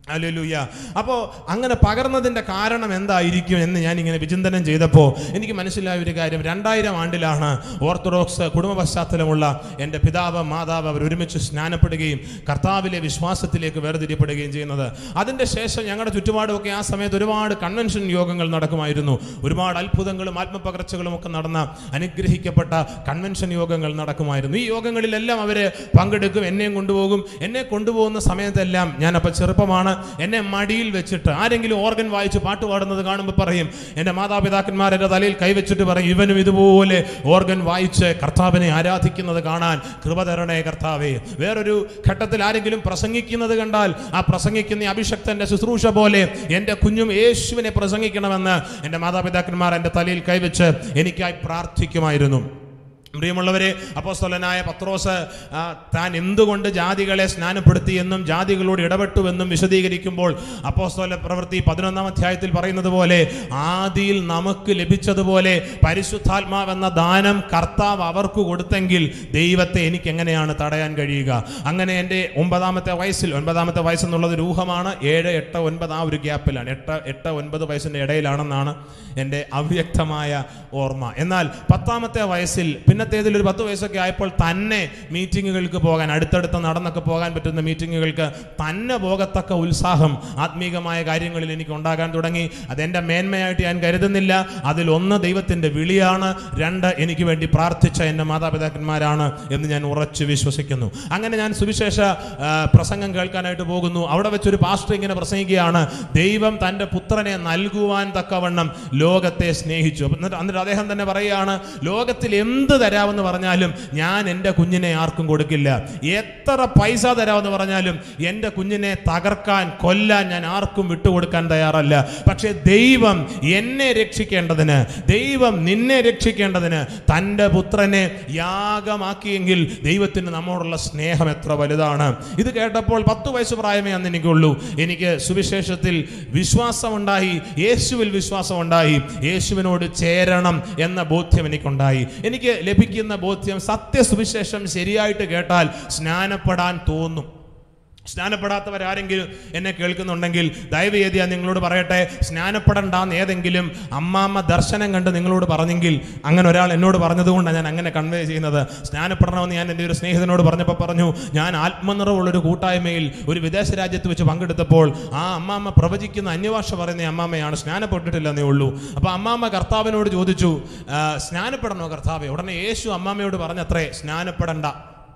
അല്ലേലൂയ അപ്പോൾ അങ്ങനെ പകർന്നതിൻ്റെ കാരണം എന്തായിരിക്കും എന്ന് ഞാൻ ഇങ്ങനെ വിചിന്തനം ചെയ്തപ്പോൾ എനിക്ക് മനസ്സിലായ ഒരു കാര്യം രണ്ടായിരം ആണ്ടിലാണ് ഓർത്തഡോക്സ് കുടുംബ പശ്ചാത്തലമുള്ള എൻ്റെ പിതാവ് മാതാവ് അവർ ഒരുമിച്ച് സ്നാനപ്പെടുകയും കർത്താവിലെ വിശ്വാസത്തിലേക്ക് വേർതിരിയപ്പെടുകയും ചെയ്യുന്നത് അതിൻ്റെ ശേഷം ഞങ്ങളുടെ ചുറ്റുപാടുമൊക്കെ ആ സമയത്ത് ഒരുപാട് കൺവെൻഷൻ യോഗങ്ങൾ നടക്കുമായിരുന്നു ഒരുപാട് അത്ഭുതങ്ങളും ആത്മപകർച്ചകളും ഒക്കെ നടന്ന അനുഗ്രഹിക്കപ്പെട്ട കൺവെൻഷൻ യോഗങ്ങൾ നടക്കുമായിരുന്നു ഈ യോഗങ്ങളിലെല്ലാം അവർ പങ്കെടുക്കും എന്നെയും കൊണ്ടുപോകും എന്നെ കൊണ്ടുപോകുന്ന സമയത്തെല്ലാം ഞാനപ്പോൾ ചെറുപ്പമാണ് എന്നെ മടിയിൽ വെച്ചിട്ട് ആരെങ്കിലും ഓർഗൻ വായിച്ച് പാട്ട് പാടുന്നത് കാണുമ്പോൾ പറയും എൻ്റെ മാതാപിതാക്കന്മാർ എൻ്റെ തലയിൽ കൈവച്ചിട്ട് പറയും ഇവനും ഇതുപോലെ ഓർഗൻ വായിച്ച് കർത്താവിനെ ആരാധിക്കുന്നത് കാണാൻ കൃപ തരണേ കർത്താവേ വേറൊരു ഘട്ടത്തിൽ ആരെങ്കിലും പ്രസംഗിക്കുന്നത് കണ്ടാൽ ആ പ്രസംഗിക്കുന്ന ഈ അഭിഷക്തന്റെ ശുശ്രൂഷ പോലെ എൻ്റെ കുഞ്ഞും യേശുവിനെ പ്രസംഗിക്കണമെന്ന് എൻ്റെ മാതാപിതാക്കന്മാർ എൻ്റെ തലയിൽ കൈവച്ച് എനിക്കായി പ്രാർത്ഥിക്കുമായിരുന്നു പ്രിയമുള്ളവരെ അപ്പോസ്തലനായ പത്രോസ് ആ, താൻ എന്തുകൊണ്ട് ജാതികളെ സ്നാനപ്പെടുത്തിയെന്നും ജാതികളോട് ഇടപെട്ടുവെന്നും വിശദീകരിക്കുമ്പോൾ അപ്പോസ്തല പ്രവൃത്തി പതിനൊന്നാം അധ്യായത്തിൽ പറയുന്നത് പോലെ ആദിയിൽ നമുക്ക് ലഭിച്ചതുപോലെ പരിശുദ്ധാത്മാവെന്ന ദാനം കർത്താവ് അവർക്ക് കൊടുത്തെങ്കിൽ ദൈവത്തെ എനിക്ക് എങ്ങനെയാണ് തടയാൻ കഴിയുക അങ്ങനെ എൻ്റെ ഒമ്പതാമത്തെ വയസ്സിൽ ഒൻപതാമത്തെ വയസ്സെന്നുള്ളത് രൂഹമാണ് ഏഴ് എട്ട് ഒൻപത് ആ ഒരു ഗ്യാപ്പിലാണ് എട്ട് എട്ട് ഒൻപത് വയസ്സിൻ്റെ ഇടയിലാണെന്നാണ് എൻ്റെ അവ്യക്തമായ ഓർമ്മ എന്നാൽ പത്താമത്തെ വയസ്സിൽ പിന്നത്തേതിൽ ഒരു പത്ത് വയസ്സൊക്കെ ആയപ്പോൾ തന്നെ മീറ്റിങ്ങുകൾക്ക് പോകാൻ അടുത്തടുത്ത് നടന്നൊക്കെ പോകാൻ പറ്റുന്ന മീറ്റിങ്ങുകൾക്ക് തന്നെ പോകത്തക്ക ഉത്സാഹം ആത്മീകമായ കാര്യങ്ങളിൽ എനിക്ക് ഉണ്ടാകാൻ തുടങ്ങി അതെൻ്റെ മേന്മയായിട്ട് ഞാൻ കരുതുന്നില്ല അതിലൊന്ന് ദൈവത്തിൻ്റെ വിളിയാണ് രണ്ട് എനിക്ക് വേണ്ടി പ്രാർത്ഥിച്ച എൻ്റെ മാതാപിതാക്കന്മാരാണ് എന്ന് ഞാൻ ഉറച്ചു വിശ്വസിക്കുന്നു അങ്ങനെ ഞാൻ സുവിശേഷ ആ, പ്രസംഗം കേൾക്കാനായിട്ട് പോകുന്നു അവിടെ വെച്ചൊരു പാസ്റ്റർ ഇങ്ങനെ പ്രസംഗിക്കുകയാണ് ദൈവം തൻ്റെ പുത്രനെ നൽകുവാൻ തക്കവണ്ണം ലോകത്തെ സ്നേഹിച്ചു അപ്പൊ എന്നിട്ട് എന്നിട്ട് അദ്ദേഹം തന്നെ പറയുകയാണ് ലോകത്തിൽ എന്ത് തരാമെന്ന് പറഞ്ഞാലും ഞാൻ എൻ്റെ കുഞ്ഞിനെ ആർക്കും കൊടുക്കില്ല എത്ര പൈസ തരാമെന്ന് പറഞ്ഞാലും എൻ്റെ കുഞ്ഞിനെ തകർക്കാൻ കൊല്ലാൻ ഞാൻ ആർക്കും വിട്ടുകൊടുക്കാൻ തയ്യാറല്ല പക്ഷേ ദൈവം എന്നെ രക്ഷിക്കേണ്ടതിന് ദൈവം നിന്നെ രക്ഷിക്കേണ്ടതിന് തൻ്റെ പുത്രനെ യാഗമാക്കിയെങ്കിൽ ദൈവത്തിന് നമ്മോടുള്ള സ്നേഹം എത്ര വലുതാണ് ഇത് കേട്ടപ്പോൾ പത്ത് വയസ്സ് പ്രായമേ അന്ന് എനിക്കുള്ളൂ എനിക്ക് സുവിശേഷത്തിൽ വിശ്വാസമുണ്ടായി യേശുവിൽ വിശ്വാസമുണ്ടായി യേശുവിനോട് ചേരണം എന്ന ബോധ്യം എനിക്കുണ്ടായി എനിക്ക് ലഭിക്കുന്ന ബോധ്യം സത്യസുവിശേഷം ശരിയായിട്ട് കേട്ടാൽ സ്നാനപ്പെടാൻ തോന്നും സ്നാനപ്പെടാത്തവരാരെങ്കിലും എന്നെ കേൾക്കുന്നുണ്ടെങ്കിൽ ദയവ് ചെയ്ത് ഞാൻ നിങ്ങളോട് പറയട്ടെ സ്നാനപ്പെടണ്ടാന്ന് ഏതെങ്കിലും അമ്മാമ്മ ദർശനം കണ്ട് നിങ്ങളോട് പറഞ്ഞെങ്കിൽ അങ്ങനെ ഒരാൾ എന്നോട് പറഞ്ഞതുകൊണ്ടാണ് ഞാൻ അങ്ങനെ കൺവേ ചെയ്യുന്നത് സ്നാനപ്പെടണമെന്ന് ഞാൻ എൻ്റെ ഒരു സ്നേഹിതനോട് പറഞ്ഞപ്പോൾ പറഞ്ഞു ഞാൻ ആത്മനിറവുള്ളൊരു കൂട്ടായ്മയിൽ ഒരു വിദേശ രാജ്യത്ത് വെച്ച് പങ്കെടുത്തപ്പോൾ ആ അമ്മാമ്മ പ്രവചിക്കുന്ന അന്യഭാഷ പറയുന്ന അമ്മാമ്മയാണ് സ്നാനപ്പെട്ടിട്ടില്ലെന്നേ ഉള്ളൂ അപ്പോൾ അമ്മാമ്മ കർത്താവിനോട് ചോദിച്ചു "ആ, സ്നാനപ്പെടണോ കർത്താവെ ഉടനെ യേശു അമ്മാമ്മയോട് പറഞ്ഞത്രേ സ്നാനപ്പെടണ്ട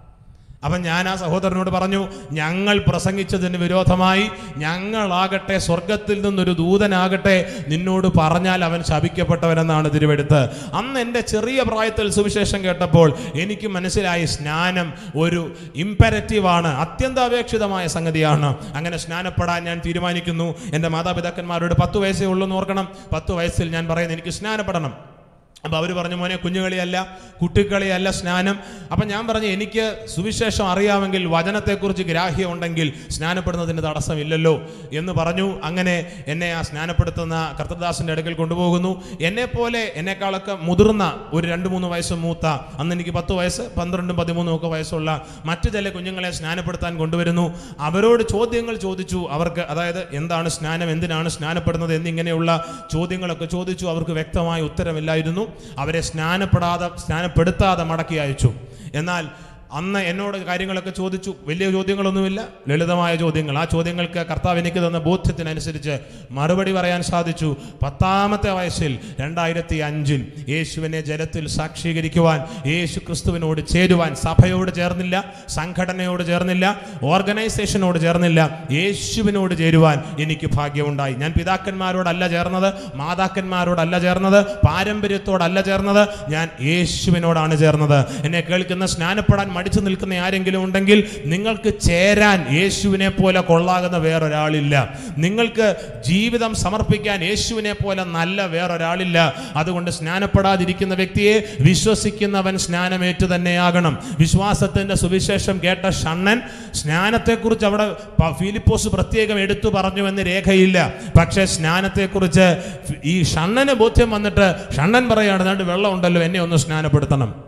അപ്പം ഞാൻ ആ സഹോദരനോട് പറഞ്ഞു ഞങ്ങൾ പ്രസംഗിച്ചതിന് വിരോധമായി ഞങ്ങളാകട്ടെ സ്വർഗത്തിൽ നിന്നൊരു ദൂതനാകട്ടെ നിന്നോട് പറഞ്ഞാൽ അവൻ ശപിക്കപ്പെട്ടവനെന്നാണ് തിരുവെടുത്ത് അന്ന് എൻ്റെ ചെറിയ പ്രായത്തിൽ സുവിശേഷം കേട്ടപ്പോൾ എനിക്ക് മനസ്സിലായി സ്നാനം ഒരു ഇമ്പരറ്റീവാണ് അത്യന്താപേക്ഷിതമായ സംഗതിയാണ് അങ്ങനെ സ്നാനപ്പെടാൻ ഞാൻ തീരുമാനിക്കുന്നു എൻ്റെ മാതാപിതാക്കന്മാരോട് പത്ത് വയസ്സേ ഉള്ളൂ എന്ന് ഓർക്കണം പത്ത് വയസ്സിൽ ഞാൻ പറയുന്നു എനിക്ക് സ്നാനപ്പെടണം അപ്പോൾ അവർ പറഞ്ഞു മോനെ കുഞ്ഞുകളിയല്ല കുട്ടിക്കളിയല്ല സ്നാനം അപ്പം ഞാൻ പറഞ്ഞു എനിക്ക് സുവിശേഷം അറിയാമെങ്കിൽ വചനത്തെക്കുറിച്ച് ഗ്രാഹ്യം ഉണ്ടെങ്കിൽ സ്നാനപ്പെടുന്നതിന് തടസ്സമില്ലല്ലോ എന്ന് പറഞ്ഞു അങ്ങനെ എന്നെ ആ സ്നാനപ്പെടുത്തുന്ന കർത്തദാസിൻ്റെ അടുക്കൽ കൊണ്ടുപോകുന്നു എന്നെപ്പോലെ എന്നെക്കാളൊക്കെ മുതിർന്ന ഒരു രണ്ട് മൂന്ന് വയസ്സ് മൂത്ത അന്ന് എനിക്ക് പത്ത് വയസ്സ് പന്ത്രണ്ടും പതിമൂന്നും ഒക്കെ വയസ്സുള്ള മറ്റു ചില കുഞ്ഞുങ്ങളെ സ്നാനപ്പെടുത്താൻ കൊണ്ടുവരുന്നു അവരോട് ചോദ്യങ്ങൾ ചോദിച്ചു അവർക്ക് അതായത് എന്താണ് സ്നാനം എന്തിനാണ് സ്നാനപ്പെടുന്നത് എന്നിങ്ങനെയുള്ള ചോദ്യങ്ങളൊക്കെ ചോദിച്ചു അവർക്ക് വ്യക്തമായ ഉത്തരമില്ലായിരുന്നു അവരെ സ്നാനപ്പെടാതെ സ്നാനപ്പെടുത്താതെ മടക്കി അയച്ചു എന്നാൽ അന്ന് എന്നോട് കാര്യങ്ങളൊക്കെ ചോദിച്ചു വലിയ ചോദ്യങ്ങളൊന്നുമില്ല ലളിതമായ ചോദ്യങ്ങൾ ആ ചോദ്യങ്ങൾക്ക് കർത്താവ് എനിക്ക് തന്ന ബോധ്യത്തിനനുസരിച്ച് മറുപടി പറയാൻ സാധിച്ചു പത്താമത്തെ വയസ്സിൽ രണ്ടായിരത്തി അഞ്ചിൽ യേശുവിനെ ജലത്തിൽ സാക്ഷീകരിക്കുവാൻ യേശു ക്രിസ്തുവിനോട് ചേരുവാൻ സഭയോട് ചേർന്നില്ല സംഘടനയോട് ചേർന്നില്ല ഓർഗനൈസേഷനോട് ചേർന്നില്ല യേശുവിനോട് ചേരുവാൻ എനിക്ക് ഭാഗ്യമുണ്ടായി ഞാൻ പിതാക്കന്മാരോടല്ല ചേർന്നത് മാതാക്കന്മാരോടല്ല ചേർന്നത് പാരമ്പര്യത്തോടല്ല ചേർന്നത് ഞാൻ യേശുവിനോടാണ് ചേർന്നത് എന്നെ കേൾക്കുന്ന സ്നാനപ്പെടാൻ മടിച്ചു നിൽക്കുന്ന ആരെങ്കിലും ഉണ്ടെങ്കിൽ നിങ്ങൾക്ക് ചേരാൻ യേശുവിനെ പോലെ കൊള്ളാകുന്ന വേറൊരാളില്ല നിങ്ങൾക്ക് ജീവിതം സമർപ്പിക്കാൻ യേശുവിനെ പോലെ നല്ല വേറൊരാളില്ല അതുകൊണ്ട് സ്നാനപ്പെടാതിരിക്കുന്ന വ്യക്തിയെ വിശ്വസിക്കുന്നവൻ സ്നാനമേറ്റു തന്നെയാകണം വിശ്വാസത്തിന്റെ സുവിശേഷം കേട്ട ഷണ്ണൻ സ്നാനത്തെക്കുറിച്ച് അവിടെ പ- ഫിലിപ്പോസ് പ്രത്യേകം എടുത്തു പറഞ്ഞു എന്ന് രേഖയില്ല പക്ഷേ സ്നാനത്തെക്കുറിച്ച് ഈ ഷണ്ണന് ബോധ്യം വന്നിട്ട് ഷണ്ണൻ പറയാണ് "ദാണ്ട് വെള്ളം ഉണ്ടല്ലോ എന്നെ ഒന്ന് സ്നാനപ്പെടുത്തണം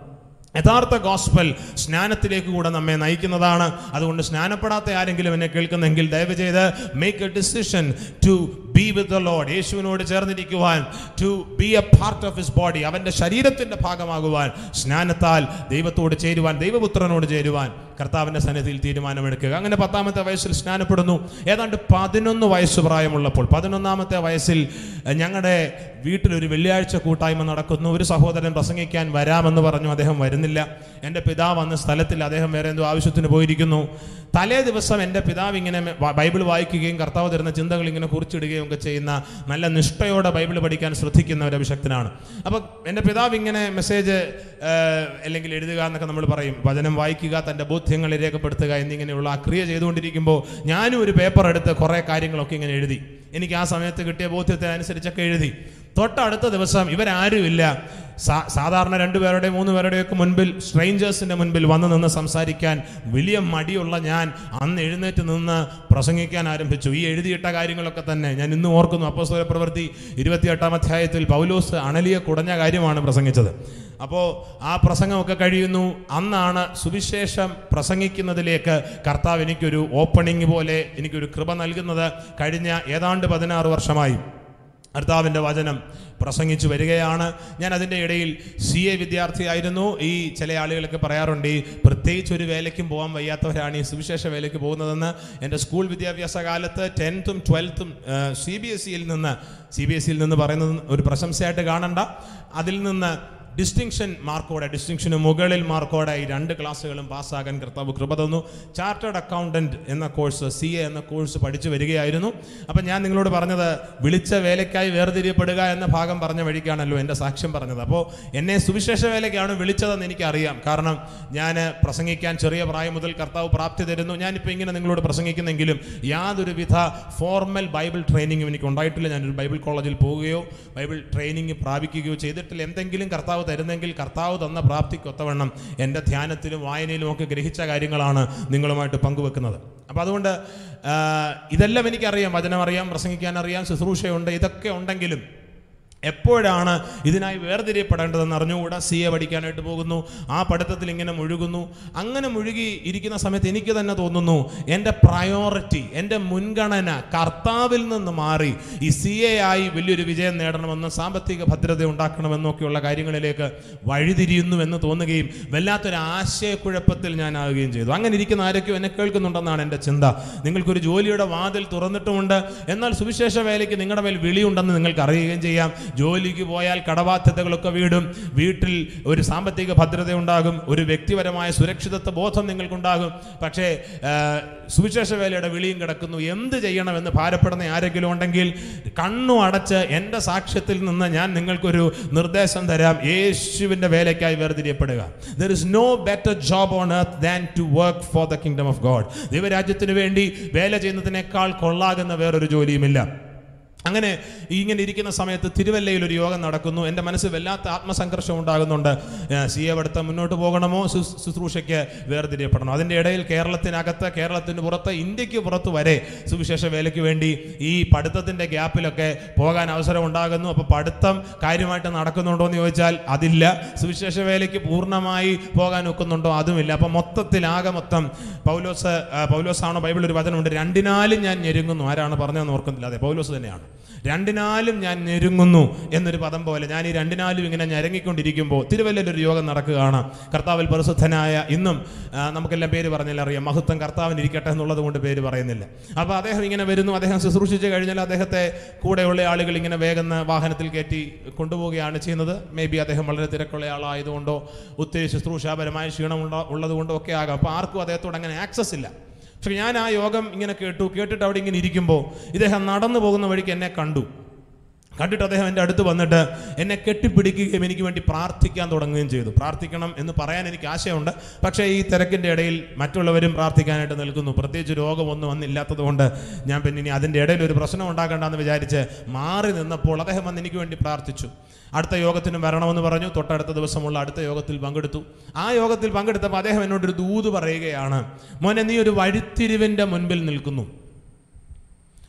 യഥാർത്ഥ ഗോസ്പൽ സ്നാനത്തിലേക്ക് കൂടെ നമ്മെ നയിക്കുന്നതാണ് അതുകൊണ്ട് സ്നാനപ്പെടാത്ത ആരെങ്കിലും എന്നെ കേൾക്കുന്നെങ്കിൽ ദയവ് ചെയ്ത് make a decision to be with the Lord യേശുവിനോട് ചേർന്നിരിക്കുവാൻ to be a part of his body അവൻ്റെ ശരീരത്തിൻ്റെ ഭാഗമാകുവാൻ സ്നാനത്താൽ ദൈവത്തോട് ചേരുവാൻ ദൈവപുത്രനോട് ചേരുവാൻ കർത്താവിൻ്റെ സന്നിധിയിൽ തീരുമാനമെടുക്കുക അങ്ങനെ പത്താമത്തെ വയസ്സിൽ സ്നാനപ്പെടുന്നു ഏതാണ്ട് പതിനൊന്ന് വയസ്സ് പ്രായമുള്ളപ്പോൾ പതിനൊന്നാമത്തെ വയസ്സിൽ എഹ്, ഞങ്ങളുടെ വീട്ടിലൊരു വെള്ളിയാഴ്ച കൂട്ടായ്മ നടക്കുന്നു ഒരു സഹോദരൻ പ്രസംഗിക്കാൻ വരാമെന്ന് പറഞ്ഞു അദ്ദേഹം വരുന്നില്ല എൻ്റെ പിതാവ് അന്ന് സ്ഥലത്തിൽ അദ്ദേഹം വേറെ എന്തോ ആവശ്യത്തിന് പോയിരിക്കുന്നു തലേ ദിവസം എൻ്റെ പിതാവ് ഇങ്ങനെ വ- ബൈബിൾ വായിക്കുകയും കർത്താവ് തരുന്ന ചിന്തകൾ ഇങ്ങനെ കുറിച്ചിടുകയും ഒക്കെ ചെയ്യുന്ന നല്ല നിഷ്ഠയോടെ ബൈബിൾ പഠിക്കാൻ ശ്രദ്ധിക്കുന്ന ഒരു അഭിഷക്തനാണ് അപ്പോൾ എൻ്റെ പിതാവ് ഇങ്ങനെ മെസ്സേജ് അല്ലെങ്കിൽ എഴുതുക എന്നൊക്കെ നമ്മൾ പറയും വചനം വായിക്കുക തൻ്റെ ബോധ്യങ്ങൾ രേഖപ്പെടുത്തുക എന്നിങ്ങനെയുള്ള ആ ക്രിയ ചെയ്തുകൊണ്ടിരിക്കുമ്പോൾ ഞാനും ഒരു പേപ്പർ എടുത്ത് കുറേ കാര്യങ്ങളൊക്കെ ഇങ്ങനെ എഴുതി എനിക്ക് ആ സമയത്ത് കിട്ടിയ ബോധ്യത്തിനനുസരിച്ചൊക്കെ എഴുതി തൊട്ടടുത്ത ദിവസം ഇവരാരുമില്ല സാ- സാധാരണ രണ്ടുപേരുടെ മൂന്ന് പേരുടെയൊക്കെ മുൻപിൽ സ്ട്രേഞ്ചേഴ്സിന്റെ മുൻപിൽ വന്ന് നിന്ന് സംസാരിക്കാൻ വലിയ മടിയുള്ള ഞാൻ അന്ന് എഴുന്നേറ്റ് നിന്ന് പ്രസംഗിക്കാൻ ആരംഭിച്ചു ഈ എഴുതിയിട്ട കാര്യങ്ങളൊക്കെ തന്നെ ഞാൻ ഇന്ന് ഓർക്കുന്നു അപ്പോസ്തല പ്രവൃത്തി ഇരുപത്തിയെട്ടാം അധ്യായത്തിൽ പൗലോസ് അണലിയെ കുടഞ്ഞ കാര്യമാണ് പ്രസംഗിച്ചത് അപ്പോൾ ആ പ്രസംഗമൊക്കെ കഴിയുന്നു അന്നാണ് സുവിശേഷം പ്രസംഗിക്കുന്നതിലേക്ക് കർത്താവ് എനിക്കൊരു ഓപ്പണിംഗ് പോലെ എനിക്കൊരു കൃപ നൽകുന്നത് കഴിഞ്ഞ ഏതാണ്ട് പതിനാറ് വർഷമായി കർത്താവിൻ്റെ വചനം പ്രസംഗിച്ചു വരികയാണ് ഞാൻ അതിൻ്റെ ഇടയിൽ സി എ വിദ്യാർത്ഥിയായിരുന്നു ഈ ചില ആളുകളൊക്കെ പറയാറുണ്ട് ഈ പ്രത്യേകിച്ച് ഒരു വേലയ്ക്കും പോകാൻ വയ്യാത്തവരാണ് ഈ സുവിശേഷ വേലയ്ക്ക് പോകുന്നതെന്ന് എൻ്റെ സ്കൂൾ വിദ്യാഭ്യാസ കാലത്ത് ടെൻത്തും ട്വൽത്തും സി ബി എസ് സിയിൽ നിന്ന് സി ബി എസ് സിയിൽ നിന്ന് പറയുന്നത് ഒരു പ്രശംസയായിട്ട് കാണണ്ട അതിൽ നിന്ന് ഡിസ്റ്റിങ്ഷൻ മാർക്കോടെ ഡിസ്റ്റിങ്ഷന് മുകളിൽ മാർക്കോടെ ഈ രണ്ട് ക്ലാസ്സുകളും പാസ്സാകാൻ കർത്താവ് കൃപ തന്നു ചാർട്ടേഡ് അക്കൗണ്ടന്റ് എന്ന കോഴ്സ് സി എ എന്ന കോഴ്സ് പഠിച്ചു വരികയായിരുന്നു അപ്പം ഞാൻ നിങ്ങളോട് പറഞ്ഞത് വിളിച്ച വേലയ്ക്കായി വേർതിരിയപ്പെടുക എന്ന ഭാഗം പറഞ്ഞ വഴിക്കാണല്ലോ എൻ്റെ സാക്ഷ്യം പറഞ്ഞത് അപ്പോൾ എന്നെ സുവിശേഷ വേലയ്ക്കാണ് വിളിച്ചതെന്ന് എനിക്കറിയാം കാരണം ഞാൻ പ്രസംഗിക്കാൻ ചെറിയ പ്രായം മുതൽ കർത്താവ് പ്രാപ്തി തരുന്നു ഞാനിപ്പോൾ ഇങ്ങനെ നിങ്ങളോട് പ്രസംഗിക്കുന്നെങ്കിലും യാതൊരുവിധ ഫോർമൽ ബൈബിൾ ട്രെയിനിങ്ങും എനിക്ക് ഉണ്ടായിട്ടില്ല ഞാനൊരു ബൈബിൾ കോളേജിൽ പോവുകയോ ബൈബിൾ ട്രെയിനിങ് പ്രാപിക്കുകയോ ചെയ്തിട്ടില്ല എന്തെങ്കിലും കർത്താവ് തരുന്നെങ്കിൽ കർത്താവ് തന്ന പ്രാപ്തിക്കൊത്തവണ്ണം എൻ്റെ ധ്യാനത്തിലും വായനയിലും ഒക്കെ ഗ്രഹിച്ച കാര്യങ്ങളാണ് നിങ്ങളുമായിട്ട് പങ്കുവെക്കുന്നത് അപ്പോൾ അതുകൊണ്ട് ആ, ഇതെല്ലാം എനിക്കറിയാം വചനം അറിയാം പ്രസംഗിക്കാൻ അറിയാം ശുശ്രൂഷയുണ്ട് ഇതൊക്കെ ഉണ്ടെങ്കിലും എപ്പോഴാണ് ഇതിനായി വേർതിരിയപ്പെടേണ്ടതെന്ന് അറിഞ്ഞുകൂടാ സി എ പഠിക്കാനായിട്ട് പോകുന്നു ആ പഠിത്തത്തിൽ ഇങ്ങനെ മുഴുകുന്നു അങ്ങനെ മുഴുകി ഇരിക്കുന്ന സമയത്ത് എനിക്ക് തന്നെ തോന്നുന്നു എൻ്റെ പ്രയോറിറ്റി എൻ്റെ മുൻഗണന കർത്താവിൽ നിന്ന് മാറി ഈ സി എ ആയി വലിയൊരു വിജയം നേടണമെന്ന് സാമ്പത്തിക ഭദ്രത ഉണ്ടാക്കണമെന്നൊക്കെയുള്ള കാര്യങ്ങളിലേക്ക് വഴിതിരിയുന്നു എന്ന് തോന്നുകയും വല്ലാത്തൊരു ആശയക്കുഴപ്പത്തിൽ ഞാൻ ആവുകയും ചെയ്തു അങ്ങനെ ഇരിക്കുന്ന ആരൊക്കെയോ എന്നെ കേൾക്കുന്നുണ്ടെന്നാണ് എൻ്റെ ചിന്ത നിങ്ങൾക്കൊരു ജോലിയുടെ വാതിൽ തുറന്നിട്ടുമുണ്ട് എന്നാൽ സുവിശേഷ വേലയ്ക്ക് നിങ്ങളുടെ മേൽ വിളിയുണ്ടെന്ന് നിങ്ങൾക്ക് അറിയുകയും ചെയ്യാം ജോലിക്ക് പോയാൽ കടബാധ്യതകളൊക്കെ വീടും വീട്ടിൽ ഒരു സാമ്പത്തിക ഭദ്രത ഉണ്ടാകും ഒരു വ്യക്തിപരമായ സുരക്ഷിതത്വ ബോധം നിങ്ങൾക്കുണ്ടാകും പക്ഷേ ആ, സുവിശേഷ വേലയുടെ വിളിയും കിടക്കുന്നു എന്ത് ചെയ്യണമെന്ന് ഭാരപ്പെടുന്ന ആരെങ്കിലും ഉണ്ടെങ്കിൽ കണ്ണു അടച്ച് എൻ്റെ സാക്ഷ്യത്തിൽ നിന്ന് ഞാൻ നിങ്ങൾക്കൊരു നിർദ്ദേശം തരാം യേശുവിൻ്റെ വേലയ്ക്കായി വേർതിരിയപ്പെടുക there is no better job on earth than to work for the kingdom of God ദൈവരാജ്യത്തിന് വേണ്ടി വേല ചെയ്യുന്നതിനേക്കാൾ കൊള്ളാകുന്ന വേറൊരു ജോലിയുമില്ല അങ്ങനെ ഇങ്ങനെ ഇരിക്കുന്ന സമയത്ത് തിരുവല്ലയിൽ ഒരു യോഗം നടക്കുന്നു എൻ്റെ മനസ്സിൽ വല്ലാത്ത ആത്മസംഘർഷം ഉണ്ടാകുന്നുണ്ട് സി എ പഠിത്തം മുന്നോട്ട് പോകണമോ ശുസ്- ശുശ്രൂഷയ്ക്ക് വേർതിരിയപ്പെടണോ അതിൻ്റെ ഇടയിൽ കേരളത്തിനകത്ത് കേരളത്തിന് പുറത്ത് ഇന്ത്യക്ക് പുറത്ത് വരെ സുവിശേഷ വേലയ്ക്ക് വേണ്ടി ഈ പഠിത്തത്തിൻ്റെ ഗ്യാപ്പിലൊക്കെ പോകാൻ അവസരം ഉണ്ടാകുന്നു അപ്പോൾ പഠിത്തം കാര്യമായിട്ട് നടക്കുന്നുണ്ടോ എന്ന് ചോദിച്ചാൽ അതില്ല സുവിശേഷ വേലയ്ക്ക് പൂർണ്ണമായി പോകാൻ ഒക്കുന്നുണ്ടോ അതുമില്ല അപ്പോൾ മൊത്തത്തിൽ ആകെ മൊത്തം പൗലോസ് ആ, പൗലോസാണോ ബൈബിൾ ഒരു വചനമുണ്ട് രണ്ടിനാലും ഞാൻ ഞെരുങ്ങുന്നു ആരാണ് പറഞ്ഞതെന്ന് ഓർക്കുന്നില്ല അതെ പൗലോസ് തന്നെയാണ് രണ്ടിനാലും ഞാൻ ഞെരുങ്ങുന്നു എന്നൊരു പദം പോലെ ഞാൻ ഈ രണ്ടിനാലും ഇങ്ങനെ ഞരങ്ങിക്കൊണ്ടിരിക്കുമ്പോൾ തിരുവല്ലയിൽ ഒരു യോഗം നടക്കുകയാണ് കർത്താവിൽ പരിശുദ്ധനായ ഇന്നും ആ, നമുക്കെല്ലാം പേര് പറഞ്ഞാൽ അറിയാം മഹത്വം കർത്താവിന് ഇരിക്കട്ടെ എന്നുള്ളത് കൊണ്ട് പേര് പറയുന്നില്ല അപ്പോൾ അദ്ദേഹം ഇങ്ങനെ വരുന്നു അദ്ദേഹം ശുശ്രൂഷിച്ച് കഴിഞ്ഞാൽ അദ്ദേഹത്തെ കൂടെയുള്ള ആളുകൾ ഇങ്ങനെ വേഗം വാഹനത്തിൽ കയറ്റി കൊണ്ടുപോവുകയാണ് ചെയ്യുന്നത് മേ ബി അദ്ദേഹം വളരെ തിരക്കുള്ള ആളായതുകൊണ്ടോ ഒത്തിരി ശുശ്രൂഷാപരമായ ക്ഷീണം ഉണ്ടോ ഉള്ളതുകൊണ്ടോ ഒക്കെ ആകാം അപ്പോൾ ആർക്കും അദ്ദേഹത്തോട് അങ്ങനെ ആക്സസ് ഇല്ല പക്ഷെ ഞാൻ ആ യോഗം ഇങ്ങനെ കേട്ടു കേട്ടിട്ട് അവിടെ ഇങ്ങനെ ഇരിക്കുമ്പോൾ ഇദ്ദേഹം നടന്നു പോകുന്ന വഴിക്ക് എന്നെ കണ്ടു കണ്ടിട്ട് അദ്ദേഹം എൻ്റെ അടുത്ത് വന്നിട്ട് എന്നെ കെട്ടിപ്പിടിക്കുകയും എനിക്ക് വേണ്ടി പ്രാർത്ഥിക്കാൻ തുടങ്ങുകയും ചെയ്തു പ്രാർത്ഥിക്കണം എന്ന് പറയാൻ എനിക്ക് ആശയമുണ്ട് പക്ഷേ ഈ തിരക്കിൻ്റെ ഇടയിൽ മറ്റുള്ളവരും പ്രാർത്ഥിക്കാനായിട്ട് നിൽക്കുന്നു പ്രത്യേകിച്ച് രോഗമൊന്നും വന്നില്ലാത്തത് കൊണ്ട് ഞാൻ പിന്നെ ഇനി അതിൻ്റെ ഇടയിൽ ഒരു പ്രശ്നം ഉണ്ടാക്കണ്ടെന്ന് വിചാരിച്ച് മാറി നിന്നപ്പോൾ അദ്ദേഹം വന്ന് എനിക്ക് വേണ്ടി പ്രാർത്ഥിച്ചു അടുത്ത യോഗത്തിന് വരണമെന്ന് പറഞ്ഞു തൊട്ടടുത്ത ദിവസമുള്ള അടുത്ത യോഗത്തിൽ പങ്കെടുത്തു ആ യോഗത്തിൽ പങ്കെടുത്തപ്പോൾ അദ്ദേഹം എന്നോടൊരു ദൂത് പറയുകയാണ് മോനെ നീ ഒരു വഴിത്തിരിവിൻ്റെ മുൻപിൽ നിൽക്കുന്നു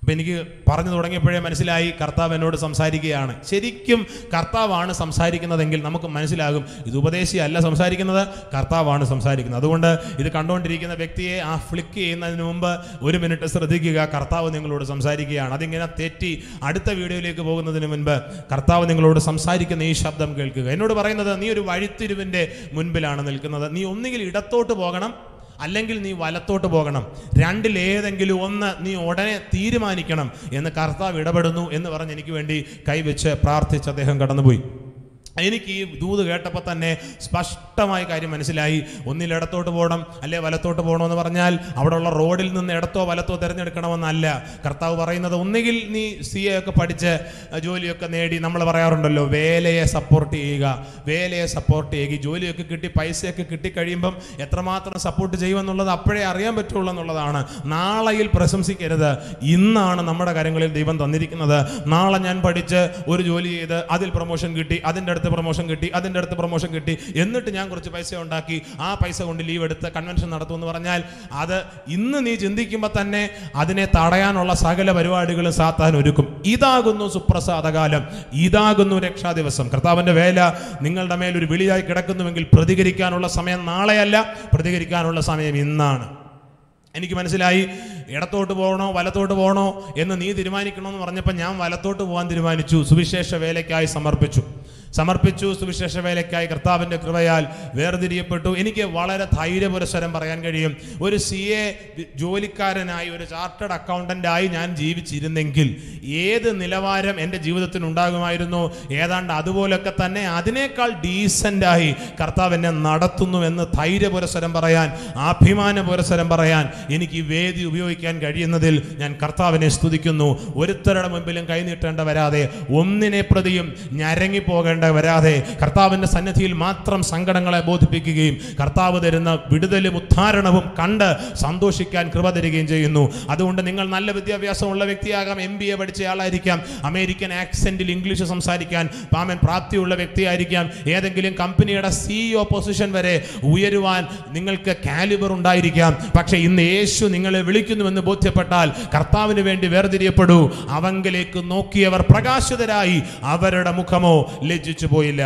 അപ്പം എനിക്ക് പറഞ്ഞു തുടങ്ങിയപ്പോഴേ മനസ്സിലായി കർത്താവ് എന്നോട് സംസാരിക്കുകയാണ് ശരിക്കും കർത്താവാണ് സംസാരിക്കുന്നതെങ്കിൽ നമുക്ക് മനസ്സിലാകും ഇത് ഉപദേശിയല്ല സംസാരിക്കുന്നത് കർത്താവാണ് സംസാരിക്കുന്നത് അതുകൊണ്ട് ഇത് കണ്ടുകൊണ്ടിരിക്കുന്ന വ്യക്തിയെ ആ ഫ്ലിക്ക് ചെയ്യുന്നതിന് മുമ്പ് ഒരു മിനിറ്റ് ശ്രദ്ധിക്കുക കർത്താവ് നിങ്ങളോട് സംസാരിക്കുകയാണ് അതിങ്ങനെ തെറ്റി അടുത്ത വീഡിയോയിലേക്ക് പോകുന്നതിന് മുൻപ് കർത്താവ് നിങ്ങളോട് സംസാരിക്കുന്ന ഈ ശബ്ദം കേൾക്കുക എന്നോട് പറയുന്നത് നീ ഒരു വഴിത്തിരിവിൻ്റെ മുൻപിലാണ് നിൽക്കുന്നത് നീ ഒന്നുകിൽ ഇടത്തോട്ട് പോകണം അല്ലെങ്കിൽ നീ വലത്തോട്ട് പോകണം രണ്ടിലേതെങ്കിലും ഒന്ന് നീ ഉടനെ തീരുമാനിക്കണം എന്ന് കർത്താവ് ഇടപെടുന്നു എന്ന് പറഞ്ഞ് എനിക്ക് വേണ്ടി കൈവച്ച് പ്രാർത്ഥിച്ച് അദ്ദേഹം കടന്നുപോയി എനിക്ക് ഈ ദൂത് കേട്ടപ്പോൾ തന്നെ സ്പഷ്ടമായ കാര്യം മനസ്സിലായി ഒന്നിൽ ഇടത്തോട്ട് പോകണം അല്ലെ വലത്തോട്ട് പോകണമെന്ന് പറഞ്ഞാൽ അവിടെയുള്ള റോഡിൽ നിന്ന് ഇടത്തോ വലത്തോ തിരഞ്ഞെടുക്കണമെന്നല്ല കർത്താവ് പറയുന്നത് ഒന്നുകിൽ നീ സി എ ഒക്കെ പഠിച്ച് ജോലിയൊക്കെ നേടി നമ്മൾ പറയാറുണ്ടല്ലോ വേലയെ സപ്പോർട്ട് ചെയ്യുക വേലയെ സപ്പോർട്ട് ചെയ്യുക ഈ ജോലിയൊക്കെ കിട്ടി പൈസയൊക്കെ കിട്ടിക്കഴിയുമ്പം എത്രമാത്രം സപ്പോർട്ട് ചെയ്യുമെന്നുള്ളത് അപ്പോഴേ അറിയാൻ പറ്റുള്ളൂ എന്നുള്ളതാണ് നാളെയിൽ പ്രശംസിക്കരുത് ഇന്നാണ് നമ്മുടെ കാര്യങ്ങളിൽ ദൈവം തന്നിരിക്കുന്നത് നാളെ ഞാൻ പഠിച്ച് ഒരു ജോലി ചെയ്ത് അതിൽ പ്രൊമോഷൻ കിട്ടി അതിൻ്റെ അടുത്ത് പ്രൊമോഷൻ കിട്ടി അതിൻ്റെ അടുത്ത് പ്രൊമോഷൻ കിട്ടി എന്നിട്ട് ഞാൻ കുറച്ച് പൈസ ഉണ്ടാക്കി ആ പൈസ കൊണ്ട് ലീവ് എടുത്ത് കൺവെൻഷൻ നടത്തുമെന്ന് പറഞ്ഞാൽ അത് ഇന്ന് നീ ചിന്തിക്കുമ്പോൾ തന്നെ അതിനെ തടയാനുള്ള സകല പരിപാടികളും സാത്താൻ ഒരുക്കും ഇതാകുന്നു സുപ്രസാദകാലം ഇതാകുന്നു രക്ഷാ ദിവസം കർത്താവിൻ്റെ വേല നിങ്ങളുടെ മേൽ ഒരു വിളിയായി കിടക്കുന്നുവെങ്കിൽ പ്രതികരിക്കാനുള്ള സമയം നാളെയല്ല പ്രതികരിക്കാനുള്ള സമയം ഇന്നാണ് എനിക്ക് മനസ്സിലായി ഇടത്തോട്ട് പോകണോ വലത്തോട്ട് പോകണോ എന്ന് നീ തീരുമാനിക്കണമെന്ന് പറഞ്ഞപ്പോൾ ഞാൻ വലത്തോട്ട് പോകാൻ തീരുമാനിച്ചു സുവിശേഷ വേലയ്ക്കായി സമർപ്പിച്ചു സമർപ്പിച്ചു സുവിശേഷ വേലയ്ക്കായി കർത്താവിൻ്റെ കൃപയാൽ വേർതിരിയപ്പെട്ടു എനിക്ക് വളരെ ധൈര്യപുരസ്സരം പറയാൻ കഴിയും ഒരു സി എ ജോലിക്കാരനായി ഒരു ചാർട്ടേഡ് അക്കൗണ്ടൻ്റായി ഞാൻ ജീവിച്ചിരുന്നെങ്കിൽ ഏത് നിലവാരം എൻ്റെ ജീവിതത്തിന് ഉണ്ടാകുമായിരുന്നു ഏതാണ്ട് അതുപോലൊക്കെ തന്നെ അതിനേക്കാൾ ഡീസൻ്റായി കർത്താവ് എന്നെ നടത്തുന്നു എന്ന് ധൈര്യപുരസ്സരം പറയാൻ അഭിമാന പുരസ്സരം പറയാൻ എനിക്ക് ഈ വേദി ഉപയോഗിക്കാൻ കഴിയുന്നതിൽ ഞാൻ കർത്താവിനെ സ്തുതിക്കുന്നു ഒരുത്തരുടെ മുമ്പിലും കൈനീട്ടേണ്ട വരാതെ ഒന്നിനെ പ്രതിയും ഞരങ്ങി പോകേണ്ട വരാതെ കർത്താവിൻ്റെ സന്നിധിയിൽ മാത്രം സങ്കടങ്ങളെ ബോധിപ്പിക്കുകയും കർത്താവ് തരുന്ന വിടുതലും ഉദ്ധാരണവും കണ്ട് സന്തോഷിക്കാൻ കൃപ തരികയും ചെയ്യുന്നു അതുകൊണ്ട് നിങ്ങൾ നല്ല വിദ്യാഭ്യാസമുള്ള വ്യക്തിയാകാം എം ബി എ പഠിച്ച ആളായിരിക്കാം അമേരിക്കൻ ആക്സെന്റിൽ ഇംഗ്ലീഷ് സംസാരിക്കാൻ പാമൻ പ്രാപ്തിയുള്ള വ്യക്തിയായിരിക്കാം ഏതെങ്കിലും കമ്പനിയുടെ സിഇഒ പൊസിഷൻ വരെ ഉയരുവാൻ നിങ്ങൾക്ക് കാലിബർ ഉണ്ടായിരിക്കാം പക്ഷെ ഇന്ന് യേശു നിങ്ങളെ വിളിക്കുന്നുവെന്ന് ബോധ്യപ്പെട്ടാൽ കർത്താവിന് വേണ്ടി വേർതിരിയപ്പെടൂ അവങ്കിലേക്ക് നോക്കിയവർ പ്രകാശിതരായി അവരുടെ മുഖമോ ലജ്ജിച്ചു പോയില്ല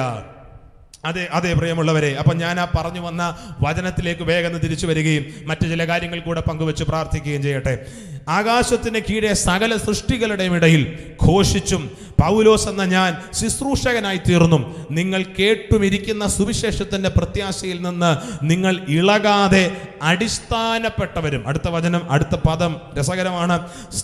അതെ അതെ പ്രിയമുള്ളവരെ അപ്പം ഞാൻ ആ പറഞ്ഞു വന്ന വചനത്തിലേക്ക് വേഗം തിരിച്ചു വരികയും മറ്റു ചില കാര്യങ്ങൾ കൂടെ പങ്കുവെച്ച് പ്രാർത്ഥിക്കുകയും ചെയ്യട്ടെ ആകാശത്തിന് കീഴെ സകല സൃഷ്ടികളുടെയും ഇടയിൽ ഘോഷിച്ചും പൗലോസ് എന്ന ഞാൻ ശുശ്രൂഷകനായി തീർന്നും നിങ്ങൾ കേട്ടുമിരിക്കുന്ന സുവിശേഷത്തിന്റെ പ്രത്യാശയിൽ നിന്ന് നിങ്ങൾ ഇളകാതെ അടിസ്ഥാനപ്പെട്ടവരും അടുത്ത വചനം അടുത്ത പദം രസകരമാണ്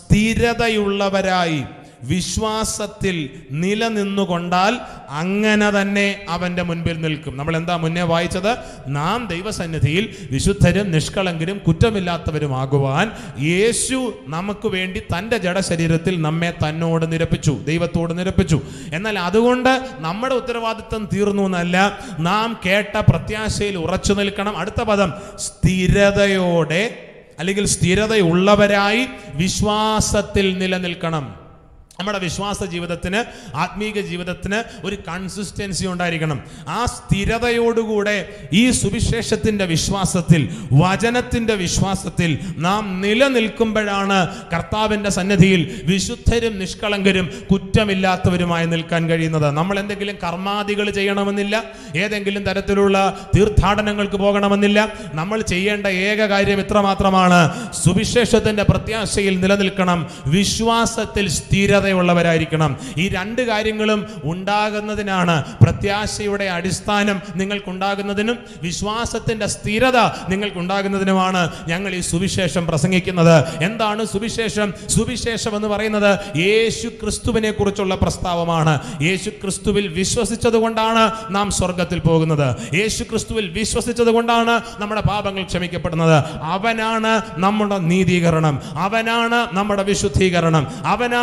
സ്ഥിരതയുള്ളവരായി വിശ്വാസത്തിൽ നിലനിന്നുകൊണ്ടാൽ അങ്ങനെ തന്നെ അവന്റെ മുൻപിൽ നിൽക്കും നമ്മൾ എന്താ മുന്നേ വായിച്ചത് നാം ദൈവസന്നിധിയിൽ വിശുദ്ധരും നിഷ്കളങ്കരും കുറ്റമില്ലാത്തവരുമാകുവാൻ യേശു നമുക്ക് വേണ്ടി തൻ്റെ ജഡശരീരത്തിൽ നമ്മെ തന്നോട് നിരപ്പിച്ചു ദൈവത്തോട് നിരപ്പിച്ചു എന്നാൽ അതുകൊണ്ട് നമ്മുടെ ഉത്തരവാദിത്വം തീർന്നു എന്നല്ല നാം കേട്ട പ്രത്യാശയിൽ ഉറച്ചു നിൽക്കണം അടുത്ത പദം സ്ഥിരതയോടെ അല്ലെങ്കിൽ സ്ഥിരതയുള്ളവരായി വിശ്വാസത്തിൽ നിലനിൽക്കണം നമ്മുടെ വിശ്വാസ ജീവിതത്തിന് ആത്മീക ജീവിതത്തിന് ഒരു കൺസിസ്റ്റൻസി ഉണ്ടായിരിക്കണം ആ സ്ഥിരതയോടുകൂടെ ഈ സുവിശേഷത്തിൻ്റെ വിശ്വാസത്തിൽ വചനത്തിൻ്റെ വിശ്വാസത്തിൽ നാം നിലനിൽക്കുമ്പോഴാണ് കർത്താവിൻ്റെ സന്നിധിയിൽ വിശുദ്ധരും നിഷ്കളങ്കരും കുറ്റമില്ലാത്തവരുമായി നിൽക്കാൻ കഴിയുന്നത് നമ്മൾ എന്തെങ്കിലും കർമാദികൾ ചെയ്യണമെന്നില്ല ഏതെങ്കിലും തരത്തിലുള്ള തീർത്ഥാടനങ്ങൾക്ക് പോകണമെന്നില്ല നമ്മൾ ചെയ്യേണ്ട ഏക കാര്യം ഇത്രമാത്രമാണ് സുവിശേഷത്തിൻ്റെ പ്രത്യാശയിൽ നിലനിൽക്കണം വിശ്വാസത്തിൽ സ്ഥിരത ഉള്ളവരായിരിക്കണം ഈ രണ്ട് കാര്യങ്ങളും ഉണ്ടാകുന്നതിനാണ് പ്രത്യാശയുടെ അടിസ്ഥാനം നിങ്ങൾക്കുണ്ടാകുന്നതിനും വിശ്വാസത്തിന്റെ സ്ഥിരത നിങ്ങൾക്കുണ്ടാകുന്നതിനുമാണ് ഞങ്ങൾ ഈ സുവിശേഷം പ്രസംഗിക്കുന്നത് എന്താണ് സുവിശേഷം സുവിശേഷം എന്ന് പറയുന്നത് യേശു ക്രിസ്തുവിനെ കുറിച്ചുള്ള പ്രസ്താവമാണ് യേശു ക്രിസ്തുവിൽ വിശ്വസിച്ചത് കൊണ്ടാണ് നാം സ്വർഗത്തിൽ പോകുന്നത് യേശു ക്രിസ്തുവിൽ വിശ്വസിച്ചത് കൊണ്ടാണ് നമ്മുടെ പാപങ്ങൾ ക്ഷമിക്കപ്പെടുന്നത് അവനാണ് നമ്മുടെ നീതീകരണം അവനാണ് നമ്മുടെ വിശുദ്ധീകരണം അവനാണ് നമ്മുടെ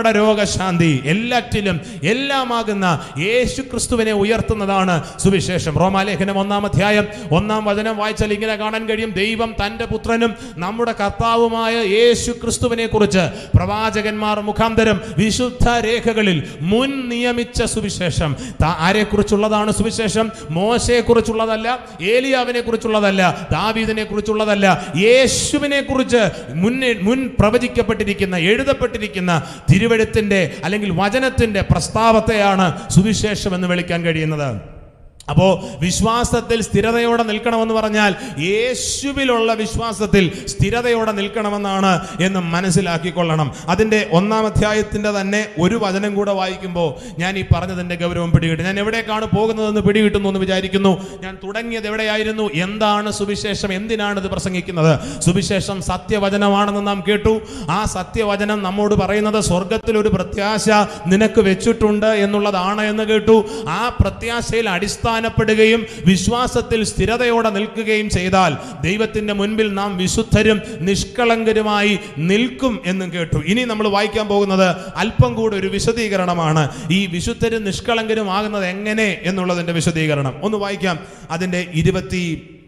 നമ്മുടെ രോഗശാന്തി എല്ലാറ്റിലും എല്ലാമാകുന്ന യേശു ക്രിസ്തുവിനെ ഉയർത്തുന്നതാണ് സുവിശേഷം റോമാലേഖനം ഒന്നാം അധ്യായം ഒന്നാം വചനം വായിച്ചാൽ ഇങ്ങനെ കാണാൻ കഴിയും ദൈവം തൻ്റെ പുത്രനും നമ്മുടെ കർത്താവുമായ യേശു ക്രിസ്തുവിനെ കുറിച്ച് പ്രവാചകന്മാർ മുഖാന്തരം വിശുദ്ധ രേഖകളിൽ മുൻ നിയമിച്ച സുവിശേഷം താ- ആരെക്കുറിച്ചുള്ളതാണ് സുവിശേഷം മോശയെ കുറിച്ചുള്ളതല്ല ഏലിയാവിനെ കുറിച്ചുള്ളതല്ല ദാവീദിനെ കുറിച്ചുള്ളതല്ല യേശുവിനെ കുറിച്ച് മുന്നേ മുൻ പ്രവചിക്കപ്പെട്ടിരിക്കുന്ന എഴുതപ്പെട്ടിരിക്കുന്ന തിരുവഴുത്തിന്റെ അല്ലെങ്കിൽ വചനത്തിന്റെ പ്രസ്താവത്തെയാണ് സുവിശേഷം എന്ന് വിളിക്കാൻ കഴിയുന്നത് അപ്പോ വിശ്വാസത്തിൽ സ്ഥിരതയോടെ നിൽക്കണമെന്ന് പറഞ്ഞാൽ യേശുവിലുള്ള വിശ്വാസത്തിൽ സ്ഥിരതയോടെ നിൽക്കണമെന്നാണ് എന്ന് മനസ്സിലാക്കിക്കൊള്ളണം അതിന്റെ ഒന്നാം അധ്യായത്തിന്റെ തന്നെ ഒരു വചനം കൂടെ വായിക്കുമ്പോൾ ഞാൻ ഈ പറഞ്ഞതിന്റെ ഗൗരവം പിടികിട്ടും ഞാൻ എവിടേക്കാണ് പോകുന്നതെന്ന് പിടികിട്ടുന്നു എന്ന് വിചാരിക്കുന്നു ഞാൻ തുടങ്ങിയത് എവിടെയായിരുന്നു എന്താണ് സുവിശേഷം എന്തിനാണ് ഇത് പ്രസംഗിക്കുന്നത് സുവിശേഷം സത്യവചനമാണെന്ന് നാം കേട്ടു ആ സത്യവചനം നമ്മോട് പറയുന്നത് സ്വർഗത്തിൽ ഒരു പ്രത്യാശ നിനക്ക് വെച്ചിട്ടുണ്ട് എന്നുള്ളതാണ് എന്ന് കേട്ടു ആ പ്രത്യാശയിൽ അടിസ്ഥാനപ്പെടുകയും വിശ്വാസത്തിൽ സ്ഥിരതയോടെ നിൽക്കുകയും ചെയ്താൽ ദൈവത്തിന്റെ മുൻപിൽ നാം വിശുദ്ധരും നിഷ്കളങ്കരുമായി നിൽക്കും എന്നും കേട്ടു ഇനി നമ്മൾ വായിക്കാൻ പോകുന്നത് അല്പം കൂടെ ഒരു വിശദീകരണമാണ് ഈ വിശുദ്ധരും നിഷ്കളങ്കരും ആകുന്നത് എങ്ങനെ എന്നുള്ളതിന്റെ വിശദീകരണം ഒന്ന് വായിക്കാം അതിന്റെ ഇരുപത്തി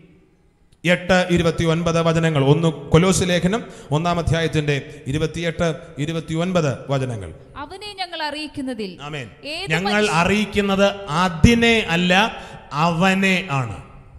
എട്ട് ഇരുപത്തി ഒൻപത് വചനങ്ങൾ ഒന്ന് കൊലോസ് ലേഖനം ഒന്നാം അധ്യായത്തിന്റെ ഇരുപത്തിയെട്ട് ഇരുപത്തി ഒൻപത് വചനങ്ങൾ അവനെ ഞങ്ങൾ അറിയിക്കുന്നതിൽ ആമേൻ ഏത് ഞങ്ങൾ അറിയിക്കുന്നത് അതിനെ അല്ല അവനെ ആണ്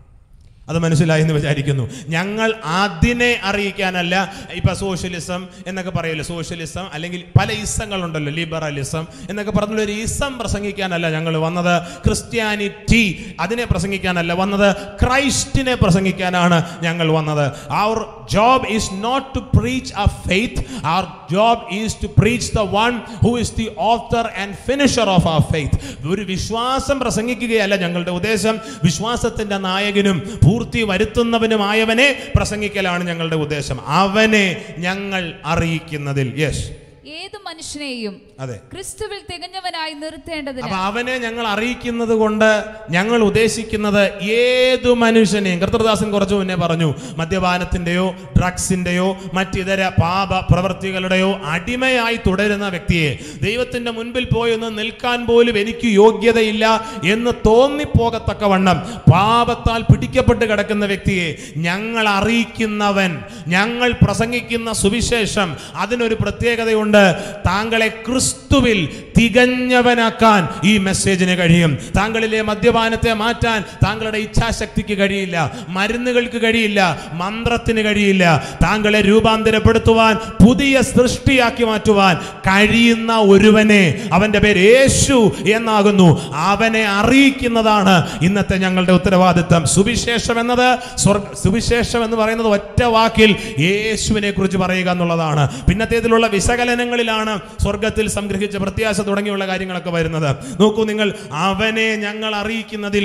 അത് മനസ്സിലായി എന്ന് വിചാരിക്കുന്നു ഞങ്ങൾ അതിനെ അറിയിക്കാനല്ല ഇപ്പൊ സോഷ്യലിസം എന്നൊക്കെ പറയില്ല സോഷ്യലിസം അല്ലെങ്കിൽ പല ഇസങ്ങളുണ്ടല്ലോ ലിബറലിസം എന്നൊക്കെ പറഞ്ഞ ഒരു ഇസം പ്രസംഗിക്കാനല്ല ഞങ്ങൾ വന്നത് ക്രിസ്ത്യാനിറ്റി അതിനെ പ്രസംഗിക്കാനല്ല വന്നത് ക്രൈസ്റ്റിനെ പ്രസംഗിക്കാനാണ് ഞങ്ങൾ വന്നത് our job is not to preach a faith our job is to preach the one who is the author and finisher of our faith ഒരു വിശ്വാസം പ്രസംഗിക്കുകയല്ല ഞങ്ങളുടെ ഉദ്ദേശം വിശ്വാസത്തിന്റെ നായകനും പൂർത്തി വരുത്തുന്നവനുമായവനെ പ്രസംഗിക്കലാണ് ഞങ്ങളുടെ ഉദ്ദേശം അവനെ ഞങ്ങൾ അറിയിക്കുന്നതിൽ യെസ് ഏത് മനുഷ്യനെയും അതെ ക്രിസ്തുവിൽ തികഞ്ഞവനായി നിർത്തേണ്ടതിന് അപ്പൊ അവനെ ഞങ്ങൾ അറിയിക്കുന്നത് കൊണ്ട് ഞങ്ങൾ ഉദ്ദേശിക്കുന്നത് ഏതു മനുഷ്യനെയും കർത്തൃദാസൻ കുറച്ചു മുന്നേ പറഞ്ഞു മദ്യപാനത്തിന്റെയോ ഡ്രഗ്സിന്റെയോ മറ്റിതര പാപ പ്രവൃത്തികളുടെയോ അടിമയായി തുടരുന്ന വ്യക്തിയെ ദൈവത്തിന്റെ മുൻപിൽ പോയി ഒന്ന് നിൽക്കാൻ പോലും എനിക്ക് യോഗ്യതയില്ല എന്ന് തോന്നിപ്പോകത്തക്കവണ്ണം പാപത്താൽ പിടിക്കപ്പെട്ട് കിടക്കുന്ന വ്യക്തിയെ ഞങ്ങൾ അറിയിക്കുന്നവൻ ഞങ്ങൾ പ്രസംഗിക്കുന്ന സുവിശേഷം അതിനൊരു പ്രത്യേകതയുണ്ട് താങ്കളെ ക്രിസ്തുവിൽ തികഞ്ഞവനാക്കാൻ ഈ മെസ്സേജിന് കഴിയും താങ്കളിലെ മദ്യപാനത്തെ മാറ്റാൻ താങ്കളുടെ ഇച്ഛാശക്തിക്ക് കഴിയില്ല മരുന്നുകൾക്ക് കഴിയില്ല മന്ത്രത്തിന് കഴിയില്ല താങ്കളെ രൂപാന്തരപ്പെടുത്തുവാൻ പുതിയ സൃഷ്ടിയാക്കി മാറ്റുവാൻ കഴിയുന്ന ഒരുവനെ അവന്റെ പേര് യേശു എന്നാകുന്നു അവനെ അറിയിക്കുന്നതാണ് ഇന്നത്തെ ഞങ്ങളുടെ ഉത്തരവാദിത്തം സുവിശേഷം എന്നത് സ്വർഗ സുവിശേഷം എന്ന് പറയുന്നത് ഒറ്റ വാക്കിൽ യേശുവിനെ കുറിച്ച് പറയുക എന്നുള്ളതാണ് പിന്നത്തേതിലുള്ള വിശകലനങ്ങളിലാണ് സ്വർഗത്തിൽ സംഗ്രഹിച്ച പ്രത്യാശ തുടങ്ങിയുള്ള കാര്യങ്ങളൊക്കെ വരുന്നത് നോക്കൂ നിങ്ങൾ അവനെ ഞങ്ങൾ അറിയിക്കുന്നതിൽ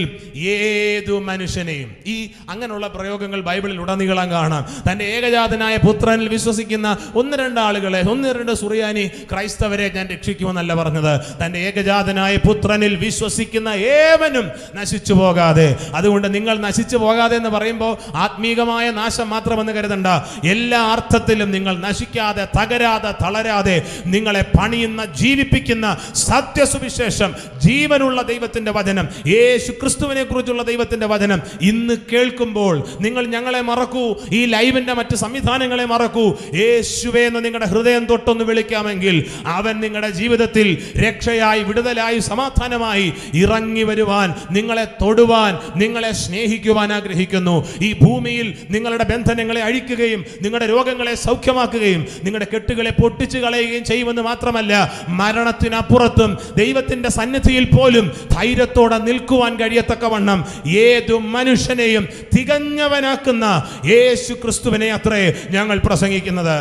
ഏതു മനുഷ്യനെയും ഈ അങ്ങനെയുള്ള പ്രയോഗങ്ങൾ ബൈബിളിൽ ഉടനീളം കാണാം തന്റെ ഏകജാതനായ പുത്രനിൽ വിശ്വസിക്കുന്ന ഒന്ന് രണ്ട് ആളുകളെ ഒന്ന് രണ്ട് സുറിയാനി ക്രൈസ്തവരെ ഞാൻ രക്ഷിക്കുമെന്നല്ല പറഞ്ഞത് തന്റെ ഏകജാതനായ പുത്രനിൽ വിശ്വസിക്കുന്ന ഏവനും നശിച്ചു പോകാതെ അതുകൊണ്ട് നിങ്ങൾ നശിച്ചു പോകാതെ എന്ന് പറയുമ്പോൾ ആത്മീകമായ നാശം മാത്രമെന്ന് കരുതണ്ട എല്ലാ അർത്ഥത്തിലും നിങ്ങൾ നശിക്കാതെ തകരാതെ തളരാതെ നിങ്ങളെ പണിയുന്ന ജീവിപ്പിക്കുന്ന സത്യസുവിശേഷം ജീവനുള്ള ദൈവത്തിന്റെ വചനം യേശു ക്രിസ്തുവിനെ കുറിച്ചുള്ള ദൈവത്തിന്റെ വചനം ഇന്ന് കേൾക്കുമ്പോൾ നിങ്ങൾ ഞങ്ങളെ മറക്കൂ ഈ ലൈവിന്റെ മറ്റ് സംവിധാനങ്ങളെ മറക്കൂ യേശുവേ എന്ന് നിങ്ങളുടെ ഹൃദയം തൊട്ടൊന്ന് വിളിക്കാമെങ്കിൽ അവൻ നിങ്ങളുടെ ജീവിതത്തിൽ രക്ഷയായി വിടുതലായി സമാധാനമായി ഇറങ്ങി വരുവാൻ നിങ്ങളെ തൊടുവാൻ നിങ്ങളെ സ്നേഹിക്കുവാൻ ആഗ്രഹിക്കുന്നു ഈ ഭൂമിയിൽ നിങ്ങളുടെ ബന്ധനങ്ങളെ അഴിക്കുകയും നിങ്ങളുടെ രോഗങ്ങളെ സൗഖ്യമാക്കുകയും നിങ്ങളുടെ കെട്ടുകളെ പൊട്ടിച്ചു കളയുകയും ചെയ്യുമെന്ന് മാത്രമല്ല മരണത്തിനപ്പുറത്തും ദൈവത്തിന്റെ സന്നിധിയിൽ പോലും ധൈര്യത്തോടെ നിൽക്കുവാൻ കഴിയത്തക്കവണ്ണം ഏതു മനുഷ്യനെയും തികഞ്ഞവനാക്കുന്ന യേശു ക്രിസ്തുവിനെ അത്രേ ഞങ്ങൾ പ്രസംഗിക്കുന്നത്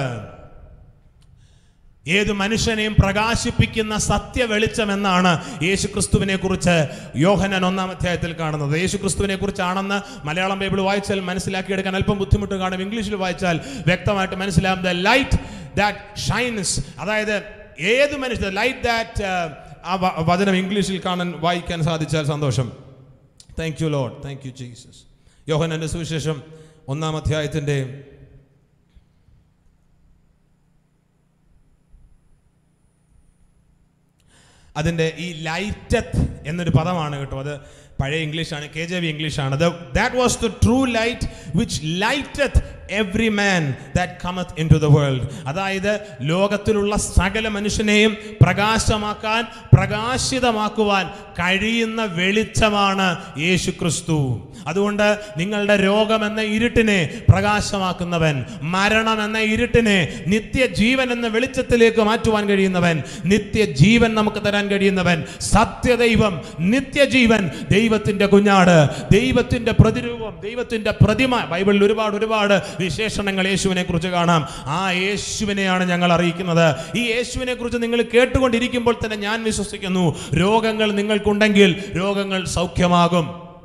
ഏത് മനുഷ്യനെയും പ്രകാശിപ്പിക്കുന്ന സത്യ വെളിച്ചം എന്നാണ് യേശു ക്രിസ്തുവിനെ കുറിച്ച് യോഹനൻ ഒന്നാം അധ്യായത്തിൽ കാണുന്നത് യേശു ക്രിസ്തുവിനെ കുറിച്ചാണെന്ന് മലയാളം ബൈബിൾ വായിച്ചാൽ മനസ്സിലാക്കിയെടുക്കാൻ അല്പം ബുദ്ധിമുട്ട് കാണും ഇംഗ്ലീഷിൽ വായിച്ചാൽ വ്യക്തമായിട്ട് മനസ്സിലാവും ദ ലൈറ്റ് ദാറ്റ് ഷൈൻസ് അതായത് ഏത് മനുഷ്യ ലൈറ്റ് ദാറ്റ് ആ വ- വചനം ഇംഗ്ലീഷിൽ കാണാൻ വായിക്കാൻ സാധിച്ചാൽ സന്തോഷം thank you lord thank you Jesus യോഹനന്റെ സുവിശേഷം ഒന്നാം അധ്യായത്തിൻ്റെ അതിൻ്റെ ഈ ലൈറ്റത്ത് എന്നൊരു പദമാണ് കേട്ടോ അത് പഴയ ഇംഗ്ലീഷാണ് കെ ജെ വി ഇംഗ്ലീഷാണ് that was the true light which lighteth every man that cometh into the world അതായത് ലോകത്തിലുള്ള സകല മനുഷ്യനെയും പ്രകാശമാക്കാൻ പ്രകാശിതമാക്കുവാൻ കഴിയുന്ന വെളിച്ചമാണ് യേശു ക്രിസ്തു അതുകൊണ്ട് നിങ്ങളുടെ രോഗം എന്ന ഇരുട്ടിനെ പ്രകാശമാക്കുന്നവൻ മരണം എന്ന ഇരുട്ടിനെ നിത്യജീവൻ എന്ന വെളിച്ചത്തിലേക്ക് മാറ്റുവാൻ കഴിയുന്നവൻ നിത്യജീവൻ നമുക്ക് തരാൻ കഴിയുന്നവൻ സത്യദൈവം നിത്യജീവൻ ദൈവത്തിന്റെ കുഞ്ഞാട് ദൈവത്തിന്റെ പ്രതിരൂപം ദൈവത്തിന്റെ പ്രതിമ ബൈബിളിൽ ഒരുപാട് ഒരുപാട് വിശേഷണങ്ങൾ യേശുവിനെ കുറിച്ച് കാണാം ആ യേശുവിനെയാണ് ഞങ്ങൾ അറിയിക്കുന്നത് ഈ യേശുവിനെ കുറിച്ച് നിങ്ങൾ കേട്ടുകൊണ്ടിരിക്കുമ്പോൾ തന്നെ ഞാൻ വിശ്വസിക്കുന്നു രോഗങ്ങൾ നിങ്ങൾക്കുണ്ടെങ്കിൽ രോഗങ്ങൾ സൗഖ്യമാകും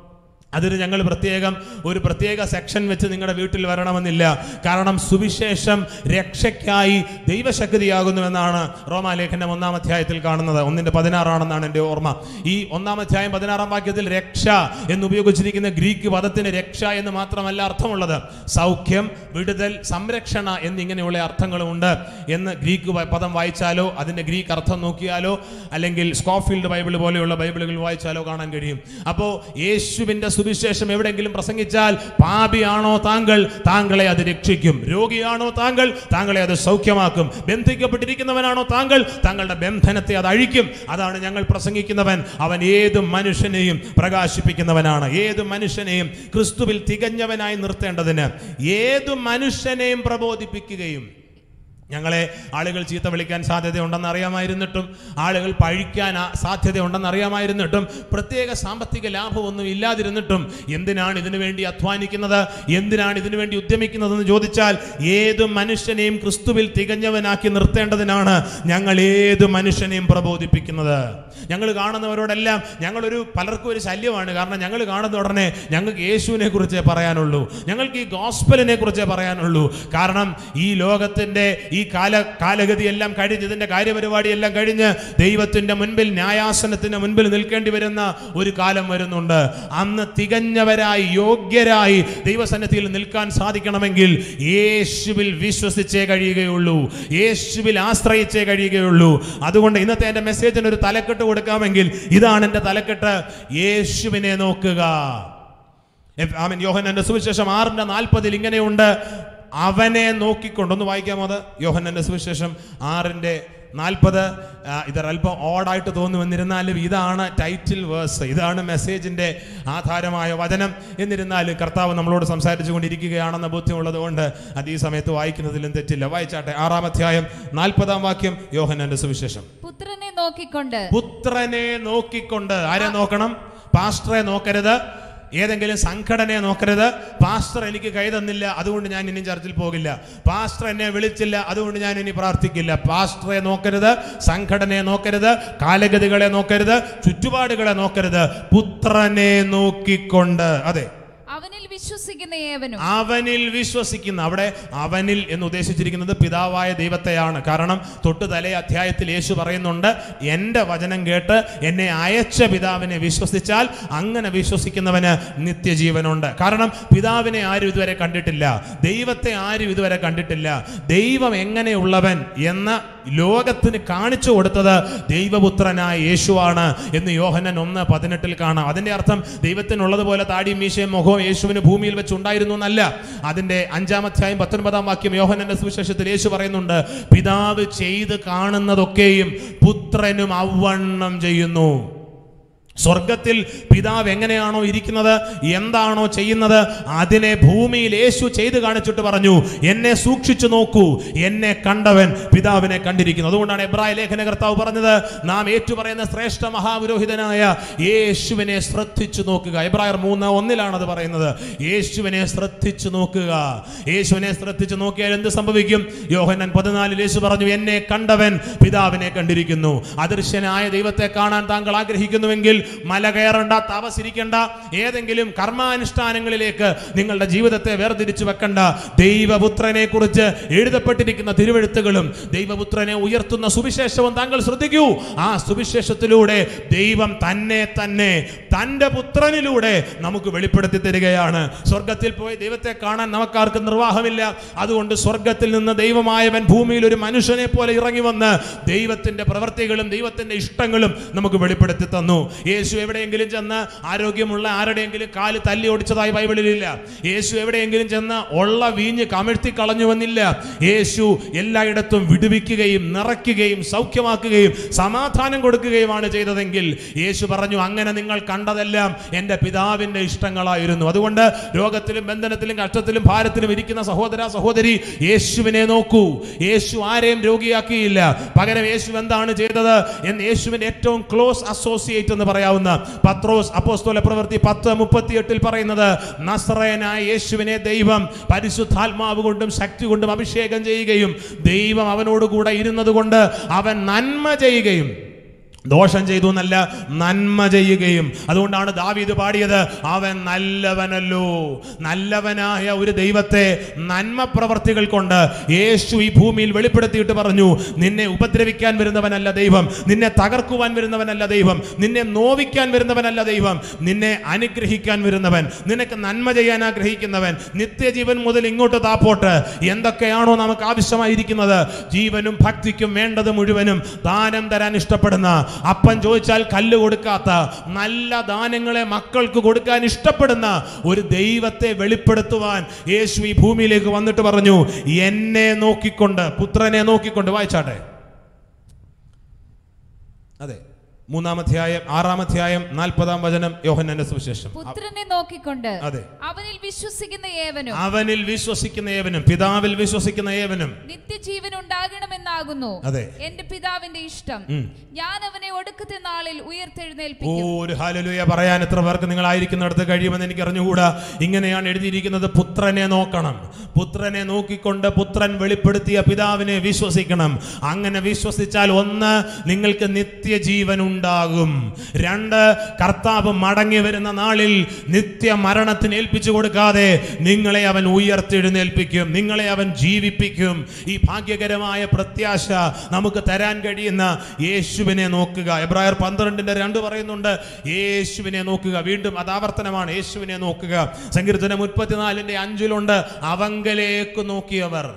അതിന് ഞങ്ങൾ പ്രത്യേകം ഒരു പ്രത്യേക സെക്ഷൻ വെച്ച് നിങ്ങളുടെ വീട്ടിൽ വരണമെന്നില്ല കാരണം സുവിശേഷം രക്ഷയ്ക്കായി ദൈവശക്തിയാകുന്നുവെന്നാണ് റോമാലേഖനം ഒന്നാം അധ്യായത്തിൽ കാണുന്നത് ഒന്നിന്റെ പതിനാറാണെന്നാണ് എൻ്റെ ഓർമ്മ ഈ ഒന്നാം അധ്യായം പതിനാറാം വാക്യത്തിൽ രക്ഷ എന്ന് ഉപയോഗിച്ചിരിക്കുന്ന ഗ്രീക്ക് പദത്തിന് രക്ഷ എന്ന് മാത്രമല്ല അർത്ഥമുള്ളത് സൗഖ്യം വിടുതൽ സംരക്ഷണ എന്നിങ്ങനെയുള്ള അർത്ഥങ്ങളുമുണ്ട് എന്ന് ഗ്രീക്ക് വ- പദം വായിച്ചാലോ അതിൻ്റെ ഗ്രീക്ക് അർത്ഥം നോക്കിയാലോ അല്ലെങ്കിൽ സ്കോഫീൽഡ് ബൈബിൾ പോലെയുള്ള ബൈബിളുകൾ വായിച്ചാലോ കാണാൻ കഴിയും അപ്പോൾ യേശുവിൻ്റെ സുവിശേഷം എവിടെയെങ്കിലും പ്രസംഗിച്ചാൽ പാപിയാണോ താങ്കൾ താങ്കളെ അത് രക്ഷിക്കും രോഗിയാണോ താങ്കൾ താങ്കളെ അത് സൗഖ്യമാക്കും ബന്ധിക്കപ്പെട്ടിരിക്കുന്നവനാണോ താങ്കൾ താങ്കളുടെ ബന്ധനത്തെ അത് അഴിക്കും അതാണ് ഞങ്ങൾ പ്രസംഗിക്കുന്നവൻ അവൻ ഏത് മനുഷ്യനെയും പ്രകാശിപ്പിക്കുന്നവനാണ് ഏത് മനുഷ്യനെയും ക്രിസ്തുവിൽ തികഞ്ഞവനായി നിർത്തേണ്ടതിന് ഏത് മനുഷ്യനെയും പ്രബോധിപ്പിക്കുകയും ഞങ്ങളെ ആളുകൾ ചീത്ത വിളിക്കാൻ സാധ്യതയുണ്ടെന്ന് അറിയാമായിരുന്നിട്ടും ആളുകൾ പഴിക്കാൻ ആ- സാധ്യതയുണ്ടെന്ന് അറിയാമായിരുന്നിട്ടും പ്രത്യേക സാമ്പത്തിക ലാഭമൊന്നും ഇല്ലാതിരുന്നിട്ടും എന്തിനാണ് ഇതിനു വേണ്ടി അധ്വാനിക്കുന്നത് എന്തിനാണ് ഇതിനു വേണ്ടി ഉദ്യമിക്കുന്നതെന്ന് ചോദിച്ചാൽ ഏത് മനുഷ്യനെയും ക്രിസ്തുവിൽ തികഞ്ഞവനാക്കി നിർത്തേണ്ടതിനാണ് ഞങ്ങൾ ഏത് മനുഷ്യനെയും പ്രബോധിപ്പിക്കുന്നത് ഞങ്ങൾ കാണുന്നവരോടെല്ലാം ഞങ്ങളൊരു പലർക്കും ഒരു ശല്യമാണ് കാരണം ഞങ്ങൾ കാണുന്ന ഉടനെ ഞങ്ങൾക്ക് യേശുവിനെ കുറിച്ചേ പറയാനുള്ളൂ ഞങ്ങൾക്ക് ഈ ഗോസ്പലിനെ കുറിച്ചേ പറയാനുള്ളൂ കാരണം ഈ ലോകത്തിന്റെ ഈ കാല കാലഗതിയെല്ലാം കഴിഞ്ഞ് ഇതിന്റെ കാര്യപരിപാടിയെല്ലാം കഴിഞ്ഞ് ദൈവത്തിന്റെ മുൻപിൽ ന്യായാസനത്തിന്റെ മുൻപിൽ നിൽക്കേണ്ടി വരുന്ന ഒരു കാലം വരുന്നുണ്ട് അന്ന് തികഞ്ഞവരായി യോഗ്യരായി ദൈവസന്നിധിയിൽ നിൽക്കാൻ സാധിക്കണമെങ്കിൽ യേശുവിൽ വിശ്വസിച്ചേ കഴിയുകയുള്ളൂ യേശുവിൽ ആശ്രയിച്ചേ കഴിയുകയുള്ളൂ അതുകൊണ്ട് ഇന്നത്തെ എൻ്റെ മെസ്സേജിന് ഒരു തലക്കെട്ട് കൊടുക്കാമെങ്കിൽ ഇതാണ് എൻ്റെ തലക്കെട്ട് യേശുവിനെ നോക്കുക എഫ്- ആമേൻ യോഹന്നാന്റെ സുവിശേഷം ആറിന്റെ നാൽപ്പതിൽ ഇങ്ങനെയുണ്ട് അവനെ നോക്കിക്കൊണ്ട് ഒന്ന് വായിക്കാമോ അത് യോഹന്നാന്റെ സുവിശേഷം ആറിന്റെ നാൽപ്പത് ഇതൊരല്പം ഓടായിട്ട് തോന്നുമെന്നിരുന്നാലും ഇതാണ് ടൈറ്റിൽ വേഴ്സ് ഇതാണ് മെസ്സേജിന്റെ ആധാരമായ വചനം എന്നിരുന്നാലും കർത്താവ് നമ്മളോട് സംസാരിച്ചു കൊണ്ടിരിക്കുകയാണെന്ന ബോധ്യമുള്ളത് കൊണ്ട് അത് ഈ സമയത്ത് വായിക്കുന്നതിലും തെറ്റില്ല വായിച്ചാട്ടെ ആറാം അധ്യായം നാൽപ്പതാം വാക്യം യോഹന്നാന്റെ സുവിശേഷം പുത്രനെ നോക്കിക്കൊണ്ട് പുത്രനെ നോക്കിക്കൊണ്ട് ആരെ നോക്കണം പാസ്റ്ററെ നോക്കരുത് ഏതെങ്കിലും സംഘടനയെ നോക്കരുത് പാസ്റ്റർ എനിക്ക് കൈ തന്നില്ല അതുകൊണ്ട് ഞാൻ ഇനി ചർച്ചിൽ പോകില്ല പാസ്റ്റർ എന്നെ വിളിച്ചില്ല അതുകൊണ്ട് ഞാൻ ഇനി പ്രാർത്ഥിക്കില്ല പാസ്റ്ററെ നോക്കരുത് സംഘടനയെ നോക്കരുത് കാലഗതികളെ നോക്കരുത് ചുറ്റുപാടുകളെ നോക്കരുത് പുത്രനെ നോക്കിക്കൊണ്ട് അതെ അവനിൽ വിശ്വസിക്കുന്ന ഏവനും അവനിൽ വിശ്വസിക്കുന്ന അവിടെ അവനിൽ എന്ന് ഉദ്ദേശിച്ചിരിക്കുന്നത് പിതാവായ ദൈവത്തെയാണ് കാരണം തൊട്ട് തലേ അധ്യായത്തിൽ യേശു പറയുന്നുണ്ട് എൻ്റെ വചനം കേട്ട് എന്നെ അയച്ച പിതാവിനെ വിശ്വസിച്ചാൽ അങ്ങനെ വിശ്വസിക്കുന്നവന് നിത്യജീവനുണ്ട് കാരണം പിതാവിനെ ആരും ഇതുവരെ കണ്ടിട്ടില്ല ദൈവത്തെ ആരും ഇതുവരെ കണ്ടിട്ടില്ല ദൈവം എങ്ങനെയുള്ളവൻ എന്ന ലോകത്തിന് കാണിച്ചു കൊടുത്തത് ദൈവപുത്രനായ യേശുവാണ് എന്ന് യോഹനൻ ഒന്ന് പതിനെട്ടിൽ കാണാം അതിന്റെ അർത്ഥം ദൈവത്തിനുള്ളതുപോലെ താടിയും മീശയും മുഖവും യേശുവിന് ഭൂമിയിൽ വെച്ചുണ്ടായിരുന്നു എന്നല്ല അതിന്റെ അഞ്ചാം അധ്യായം പത്തൊൻപതാം വാക്യം യോഹനന്റെ സുവിശേഷത്തിൽ യേശു പറയുന്നുണ്ട് പിതാവ് ചെയ്ത് കാണുന്നതൊക്കെയും പുത്രനും അവണ്ണം ചെയ്യുന്നു സ്വർഗത്തിൽ പിതാവ് എങ്ങനെയാണോ ഇരിക്കുന്നത് എന്താണോ ചെയ്യുന്നത് അതിനെ ഭൂമിയിൽ യേശു ചെയ്ത് കാണിച്ചിട്ട് പറഞ്ഞു എന്നെ സൂക്ഷിച്ചു നോക്കൂ എന്നെ കണ്ടവൻ പിതാവിനെ കണ്ടിരിക്കുന്നു അതുകൊണ്ടാണ് എബ്രായ ലേഖന കർത്താവ് പറഞ്ഞത് നാം ഏറ്റുപറയുന്ന ശ്രേഷ്ഠ മഹാപുരോഹിതനായ യേശുവിനെ ശ്രദ്ധിച്ചു നോക്കുക എബ്രായർ മൂന്ന് ഒന്നിലാണ് അത് പറയുന്നത് യേശുവിനെ ശ്രദ്ധിച്ചു നോക്കുക യേശുവിനെ ശ്രദ്ധിച്ചു നോക്കിയാൽ എന്ത് സംഭവിക്കും യോഹന്നാൻ പതിനാലിൽ യേശു പറഞ്ഞു എന്നെ കണ്ടവൻ പിതാവിനെ കണ്ടിരിക്കുന്നു അദൃശ്യനായ ദൈവത്തെ കാണാൻ താങ്കൾ ആഗ്രഹിക്കുന്നുവെങ്കിൽ മല കയറണ്ട തപസിരിക്കണ്ട ഏതെങ്കിലും കർമാനുഷ്ഠാനങ്ങളിലേക്ക് നിങ്ങളുടെ ജീവിതത്തെ വേർതിരിച്ചു വെക്കണ്ട ദൈവപുത്രനെ കുറിച്ച് എഴുതപ്പെട്ടിരിക്കുന്ന തിരുവെഴുത്തുകളും ദൈവപുത്രനെ ഉയർത്തുന്ന സുവിശേഷവും താങ്കൾ ശ്രദ്ധിക്കൂ ആ സുവിശേഷത്തിലൂടെ ദൈവം തന്നെ തന്നെ തന്റെ പുത്രനിലൂടെ നമുക്ക് വെളിപ്പെടുത്തി തരികയാണ് സ്വർഗത്തിൽ പോയി ദൈവത്തെ കാണാൻ നമുക്കാർക്കും നിർവാഹമില്ല അതുകൊണ്ട് സ്വർഗത്തിൽ നിന്ന് ദൈവമായവൻ ഭൂമിയിൽ ഒരു മനുഷ്യനെ പോലെ ഇറങ്ങി വന്ന് ദൈവത്തിന്റെ പ്രവർത്തികളും ദൈവത്തിന്റെ ഇഷ്ടങ്ങളും നമുക്ക് വെളിപ്പെടുത്തി തന്നു യേശു എവിടെയെങ്കിലും ചെന്ന് ആരോഗ്യമുള്ള ആരുടെയെങ്കിലും കാല് തല്ലി ഓടിച്ചതായി ബൈബിളിലില്ല യേശു എവിടെയെങ്കിലും ചെന്ന് ഉള്ള വീഞ്ഞ് കമിഴ്ത്തി കളഞ്ഞുവെന്നില്ല യേശു എല്ലായിടത്തും വിടുവിക്കുകയും നിറയ്ക്കുകയും സൗഖ്യമാക്കുകയും സമാധാനം കൊടുക്കുകയുമാണ് ചെയ്തതെങ്കിൽ യേശു പറഞ്ഞു അങ്ങനെ നിങ്ങൾ കണ്ടതെല്ലാം എൻ്റെ പിതാവിൻ്റെ ഇഷ്ടങ്ങളായിരുന്നു അതുകൊണ്ട് രോഗത്തിലും ബന്ധനത്തിലും കഷ്ടത്തിലും ഭാരത്തിലും ഇരിക്കുന്ന സഹോദര സഹോദരി യേശുവിനെ നോക്കൂ യേശു ആരെയും രോഗിയാക്കിയില്ല പകരം യേശു എന്താണ് ചെയ്തത് എന്ന് യേശുവിന്റെ ഏറ്റവും ക്ലോസ് അസോസിയേറ്റ് എന്ന് പറയാവുന്ന പത്രോസ് അപ്പോസ്തോല പ്രവൃത്തി പത്ത് മുപ്പത്തിയെട്ടിൽ പറയുന്നത് നസ്രയനായ യേശുവിനെ ദൈവം പരിശുദ്ധാത്മാവ് കൊണ്ടും ശക്തി കൊണ്ടും അഭിഷേകം ചെയ്യുകയും ദൈവം അവനോട് കൂടെ ഇരുന്നത് കൊണ്ട് അവൻ നന്മ ചെയ്യുകയും ദോഷം ചെയ്തു എന്നല്ല നന്മ ചെയ്യുകയും അതുകൊണ്ടാണ് ദാവീദ് പാടിയത് അവൻ നല്ലവനല്ലോ നല്ലവനായ ഒരു ദൈവത്തെ നന്മ പ്രവർത്തികൾ കൊണ്ട് യേശു ഈ ഭൂമിയിൽ വെളിപ്പെടുത്തിയിട്ട് പറഞ്ഞു നിന്നെ ഉപദ്രവിക്കാൻ വരുന്നവനല്ല ദൈവം നിന്നെ തകർക്കുവാൻ വരുന്നവനല്ല ദൈവം നിന്നെ നോവിക്കാൻ വരുന്നവനല്ല ദൈവം നിന്നെ അനുഗ്രഹിക്കാൻ വരുന്നവൻ നിനക്ക് നന്മ ചെയ്യാൻ ആഗ്രഹിക്കുന്നവൻ നിത്യജീവൻ മുതൽ ഇങ്ങോട്ട് താപ്പോട്ട് എന്തൊക്കെയാണോ നമുക്ക് ആവശ്യമായിരിക്കുന്നത് ജീവനും ഭക്തിക്കും വേണ്ടത് മുഴുവനും ദാനം തരാൻ ഇഷ്ടപ്പെടുന്ന അപ്പൻ ചോദിച്ചാൽ കല്ല് കൊടുക്കാത്ത നല്ല ദാനങ്ങളെ മക്കൾക്ക് കൊടുക്കാൻ ഇഷ്ടപ്പെടുന്ന ഒരു ദൈവത്തെ വെളിപ്പെടുത്തുവാൻ യേശു ഈ ഭൂമിയിലേക്ക് വന്നിട്ട് പറഞ്ഞു എന്നെ നോക്കിക്കൊണ്ട് പുത്രനെ നോക്കിക്കൊണ്ട് വായിച്ചാട്ടെ അതെ മൂന്നാമധ്യായം ആറാമധ്യായം നാൽപ്പതാം വചനം യോഹന്നന്റെ സുവിശേഷം പുത്രനെ നോക്കിക്കൊണ്ട് അതെ അവനിൽ വിശ്വസിക്കുന്ന ഏവനും അവനിൽ വിശ്വസിക്കുന്ന ഏവനും പിതാവിൽ വിശ്വസിക്കുന്ന ഏവനും നിത്യജീവൻ ഉണ്ടാകണമെന്നാകുന്നു അതെ. എന്റെ പിതാവിന്റെ ഇഷ്ടം ഉം. ഞാൻ അവനെ ഒടുക്കത്തെ നാളിൽ ഓ ഉയർത്തെഴുന്നേൽപ്പിക്കും ഒരു ഹാലലുയ പറയാൻ എത്ര പേർക്ക് നിങ്ങളായിരിക്കുന്നിടത്ത് കഴിയുമെന്ന് എനിക്ക് അറിഞ്ഞുകൂടാ ഇങ്ങനെയാണ് എഴുതിയിരിക്കുന്നത് പുത്രനെ നോക്കണം പുത്രനെ നോക്കിക്കൊണ്ട് പുത്രൻ വെളിപ്പെടുത്തിയ പിതാവിനെ വിശ്വസിക്കണം അങ്ങനെ വിശ്വസിച്ചാൽ ഒന്ന് നിങ്ങൾക്ക് നിത്യജീവൻ ഉണ്ടാകും രണ്ട് കർത്താവ് മടങ്ങി വരുന്ന നാളിൽ നിത്യ മരണത്തിന് ഏൽപ്പിച്ചു കൊടുക്കാതെ നിങ്ങളെ അവൻ ഉയർത്തെഴുന്നേൽപ്പിക്കും നിങ്ങളെ അവൻ ജീവിപ്പിക്കും ഈ ഭാഗ്യകരമായ പ്രത്യാശ നമുക്ക് തരാൻ കഴിയുന്ന യേശുവിനെ നോക്കുക എബ്രായർ പന്ത്രണ്ടിന്റെ രണ്ട് പറയുന്നുണ്ട് യേശുവിനെ നോക്കുക വീണ്ടും അത് ആവർത്തനമാണ് യേശുവിനെ നോക്കുക സങ്കീർത്തനം മുപ്പത്തിനാലിന്റെ അഞ്ചിലുണ്ട് അവങ്കലേക്ക് നോക്കിയവർ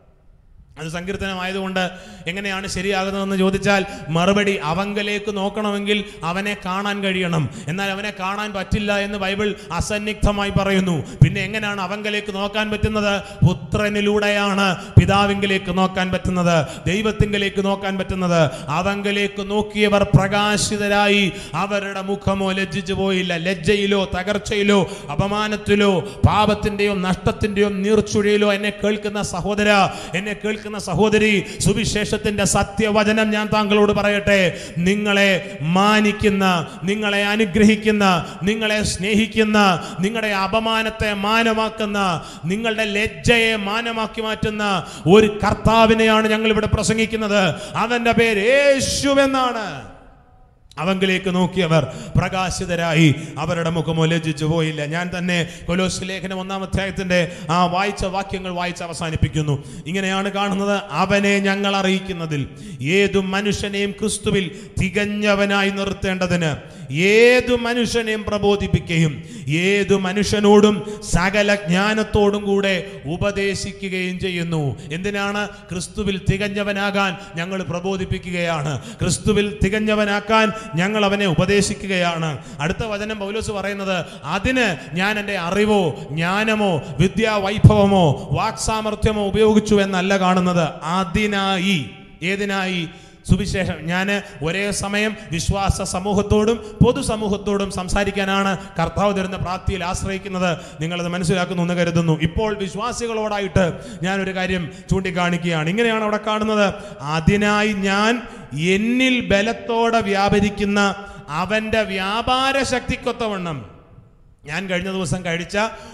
അത് സങ്കീർത്തനമായതുകൊണ്ട് എങ്ങനെയാണ് ശരിയാകുന്നതെന്ന് ചോദിച്ചാൽ മറുപടി അവങ്കലേക്ക് നോക്കണമെങ്കിൽ അവനെ കാണാൻ കഴിയണം എന്നാൽ അവനെ കാണാൻ പറ്റില്ല എന്ന് ബൈബിൾ അസന്നിഗ്ധമായി പറയുന്നു പിന്നെ എങ്ങനെയാണ് അവങ്കലേക്ക് നോക്കാൻ പറ്റുന്നത് പുത്രനിലൂടെയാണ് പിതാവിങ്കിലേക്ക് നോക്കാൻ പറ്റുന്നത് ദൈവത്തിങ്കിലേക്ക് നോക്കാൻ പറ്റുന്നത് അവങ്കലേക്ക് നോക്കിയവർ പ്രകാശിതരായി അവരുടെ മുഖമോ ലജ്ജിച്ചു പോയില്ല ലജ്ജയിലോ തകർച്ചയിലോ അപമാനത്തിലോ പാപത്തിന്റെയോ നഷ്ടത്തിന്റെയോ നീർച്ചുഴയിലോ എന്നെ കേൾക്കുന്ന സഹോദര എന്നെ കേൾക്കുന്ന സഹോദരി സുവിശേഷത്തിന്റെ സത്യവചനം ഞാൻ താങ്കളോട് പറയട്ടെ നിങ്ങളെ മാനിക്കുന്ന നിങ്ങളെ അനുഗ്രഹിക്കുന്ന നിങ്ങളെ സ്നേഹിക്കുന്ന നിങ്ങളുടെ അപമാനത്തെ മാനമാക്കുന്ന നിങ്ങളുടെ ലജ്ജയെ മാനമാക്കി മാറ്റുന്ന ഒരു കർത്താവിനെയാണ് ഞങ്ങൾ ഇവിടെ പ്രസംഗിക്കുന്നത് അവന്റെ പേര് യേശു എന്നാണ് അവങ്കിലേക്ക് നോക്കിയവർ പ്രകാശിതരായി അവരുടെ മുഖമോ ലജ്ജിച്ചു പോയില്ല ഞാൻ തന്നെ കൊലോസ് ലേഖനം ഒന്നാം അധ്യായത്തിന്റെ ആ വായിച്ച വാക്യങ്ങൾ വായിച്ച് അവസാനിപ്പിക്കുന്നു ഇങ്ങനെയാണ് കാണുന്നത് അവനെ ഞങ്ങൾ അറിയിക്കുന്നതിൽ ഏതു മനുഷ്യനെയും ക്രിസ്തുവിൽ തികഞ്ഞവനായി നിർത്തേണ്ടതിന് ഏതു മനുഷ്യനെയും പ്രബോധിപ്പിക്കുകയും ഏതു മനുഷ്യനോടും സകല ജ്ഞാനത്തോടും കൂടെ ഉപദേശിക്കുകയും ചെയ്യുന്നു എന്തിനാണ് ക്രിസ്തുവിൽ തികഞ്ഞവനാകാൻ ഞങ്ങൾ പ്രബോധിപ്പിക്കുകയാണ് ക്രിസ്തുവിൽ തികഞ്ഞവനാക്കാൻ ഞങ്ങൾ അവനെ ഉപദേശിക്കുകയാണ് അടുത്ത വചനം പൗലോസ് പറയുന്നത് അതിന് ഞാൻ എൻ്റെ അറിവോ ജ്ഞാനമോ വിദ്യാവൈഭവമോ വാക്സാമർഥ്യമോ ഉപയോഗിച്ചു എന്നല്ല കാണുന്നത് അതിനായി ഏതിനായി സുവിശേഷം ഞാൻ ഒരേ സമയം വിശ്വാസ സമൂഹത്തോടും പൊതുസമൂഹത്തോടും സംസാരിക്കാനാണ് കർത്താവ് തരുന്ന പ്രാപ്തിയിൽ ആശ്രയിക്കുന്നത് നിങ്ങളത് മനസ്സിലാക്കുന്നു എന്ന് കരുതുന്നു ഇപ്പോൾ വിശ്വാസികളോടായിട്ട് ഞാൻ ഒരു കാര്യം ചൂണ്ടിക്കാണിക്കുകയാണ് ഇങ്ങനെയാണ് അവിടെ കാണുന്നത് അതിനായി ഞാൻ എന്നിൽ ബലത്തോടെ വ്യാപരിക്കുന്ന അവൻ്റെ വ്യാപാര ശക്തിക്കൊത്തവണ്ണം ഞാൻ കഴിഞ്ഞ ദിവസം കഴിച്ച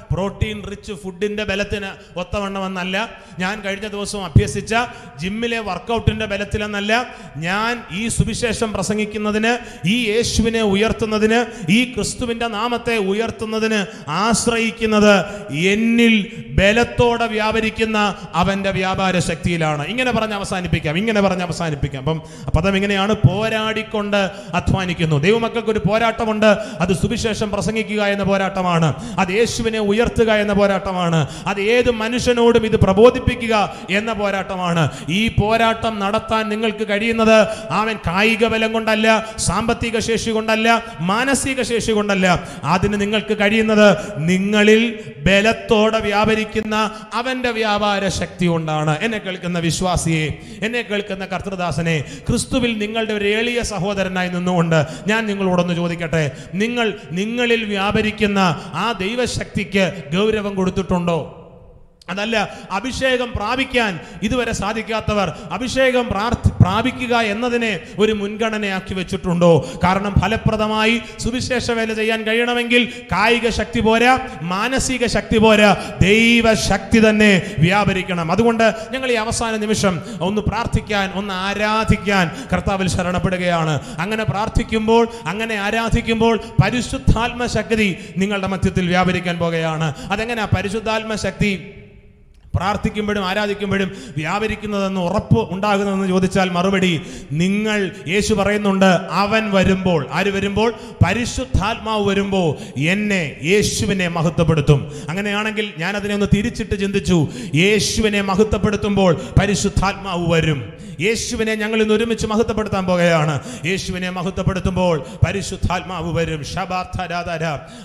പ്രോട്ടീൻ റിച്ച് ഫുഡിന്റെ ബലത്തിന് ഒത്തവണ്ണമെന്നല്ല ഞാൻ കഴിഞ്ഞ ദിവസം അഭ്യസിച്ച ജിമ്മിലെ വർക്കൗട്ടിന്റെ ബലത്തിലെന്നല്ല ഞാൻ ഈ സുവിശേഷം പ്രസംഗിക്കുന്നതിന് ഈ യേശുവിനെ ഉയർത്തുന്നതിന് ഈ ക്രിസ്തുവിന്റെ നാമത്തെ ഉയർത്തുന്നതിന് ആശ്രയിക്കുന്നത് എന്നിൽ ബലത്തോടെ വ്യാപരിക്കുന്ന അവന്റെ വ്യാപാര ശക്തിയിലാണ് ഇങ്ങനെ പറഞ്ഞ് അവസാനിപ്പിക്കാം ഇങ്ങനെ പറഞ്ഞ് അവസാനിപ്പിക്കാം അപ്പം ആ പദം ഇങ്ങനെയാണ് പോരാടിക്കൊണ്ട് അധ്വാനിക്കുന്നു ദൈവമക്കൾക്ക് ഒരു പോരാട്ടമുണ്ട് അത് സുവിശേഷം പ്രസംഗിക്കുക എന്ന പോരാട്ടമാണ് അത് യേശുവിനെ ഉയർത്തുക എന്ന പോരാട്ടമാണ് അത് ഏത് മനുഷ്യനോടും ഇത് പ്രബോധിപ്പിക്കുക എന്ന പോരാട്ടമാണ് ഈ പോരാട്ടം നടത്താൻ നിങ്ങൾക്ക് കഴിയുന്നത് അവൻ കായിക ബലം കൊണ്ടല്ല സാമ്പത്തിക ശേഷി കൊണ്ടല്ല മാനസിക ശേഷി കൊണ്ടല്ല അതിന് നിങ്ങൾക്ക് കഴിയുന്നത് നിങ്ങളിൽ ബലത്തോടെ വ്യാപരിക്കുന്ന അവന്റെ വ്യാപാര ശക്തി കൊണ്ടാണ് എന്നെ കേൾക്കുന്ന വിശ്വാസിയെ എന്നെ കേൾക്കുന്ന കർത്തൃദാസനെ ക്രിസ്തുവിൽ നിങ്ങളുടെ ഒരു എളിയ സഹോദരനായി നിന്നുകൊണ്ട് ഞാൻ നിങ്ങളോടൊന്ന് ചോദിക്കട്ടെ നിങ്ങൾ നിങ്ങളിൽ വ്യാപരിക്കുന്ന ആ ദൈവശക്തിക്ക് ഗൗരവം കൊടുത്തിട്ടുണ്ടോ അതല്ല അഭിഷേകം പ്രാപിക്കാൻ ഇതുവരെ സാധിക്കാത്തവർ അഭിഷേകം പ്രാർത്ഥി പ്രാപിക്കുക എന്നതിനെ ഒരു മുൻഗണനയാക്കി വെച്ചിട്ടുണ്ടോ കാരണം ഫലപ്രദമായി സുവിശേഷ വേല ചെയ്യാൻ കഴിയണമെങ്കിൽ കായിക ശക്തി പോരാ മാനസിക ശക്തി പോരാ ദൈവശക്തി തന്നെ വ്യാപരിക്കണം അതുകൊണ്ട് ഞങ്ങൾ ഈ അവസാന നിമിഷം ഒന്ന് പ്രാർത്ഥിക്കാൻ ഒന്ന് ആരാധിക്കാൻ കർത്താവിൽ ശരണപ്പെടുകയാണ് അങ്ങനെ പ്രാർത്ഥിക്കുമ്പോൾ അങ്ങനെ ആരാധിക്കുമ്പോൾ പരിശുദ്ധാത്മ ശക്തി നിങ്ങളുടെ മധ്യത്തിൽ വ്യാപരിക്കാൻ പോകുകയാണ് അതെങ്ങനെയാ പരിശുദ്ധാത്മ ശക്തി പ്രാർത്ഥിക്കുമ്പോഴും ആരാധിക്കുമ്പോഴും വ്യാപരിക്കുന്നതെന്ന് ഉറപ്പ് ഉണ്ടാകുന്നതെന്ന് ചോദിച്ചാൽ മറുപടി നിങ്ങൾ യേശു പറയുന്നുണ്ട് അവൻ വരുമ്പോൾ ആര് വരുമ്പോൾ പരിശുദ്ധാത്മാവ് വരുമ്പോൾ എന്നെ യേശുവിനെ മഹത്വപ്പെടുത്തും അങ്ങനെയാണെങ്കിൽ ഞാൻ അതിനെ ഒന്ന് തിരിച്ചിട്ട് ചിന്തിച്ചു യേശുവിനെ മഹത്വപ്പെടുത്തുമ്പോൾ പരിശുദ്ധാത്മാവ് വരും യേശുവിനെ ഞങ്ങൾ ഇന്ന് ഒരുമിച്ച് മഹത്വപ്പെടുത്താൻ പോകുകയാണ് യേശുവിനെ മഹത്വപ്പെടുത്തുമ്പോൾ പരിശുദ്ധാത്മാവ് വരും ശബാർത്ഥരാധര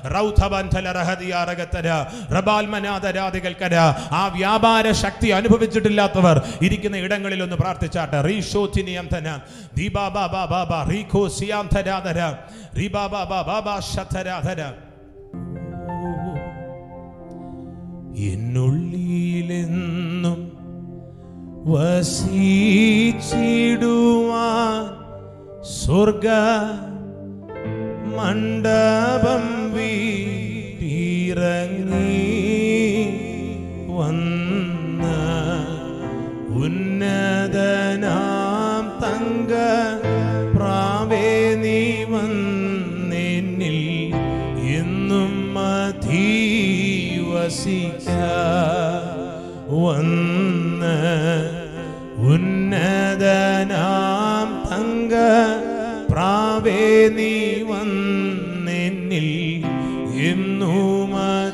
റൗഥബന്ധലരഹതിയാരകത്തര റബാൽമനാഥരാധികൽക്കര ആ വ്യാപാര ശക്തി അനുഭവിച്ചിട്ടില്ലാത്തവർ ഇരിക്കുന്ന ഇടങ്ങളിൽ ഒന്ന് പ്രാർത്ഥിച്ചാട്ടെ റീഷോത്തിനിയം തന ദീബാബാ ബാബാ റീഖോ സിയാം ധരാധര റീബാബാ ബാബാ ശതരാധര എന്നുള്ളിലെന്നും വസിച്ചിടുവാൻ സ്വർഗ മണ്ഡപം വീട്ടിറങ്ങി വന്ന ഉന്നതനാം തങ്ക പ്രാവേ നീ വന്നെന്നിൽ എന്നും മധീവസിക്ക വന്ന ഉന്നതനാം തങ്ക പ്രാവേ നീ വന്നെന്നിൽ എന്നും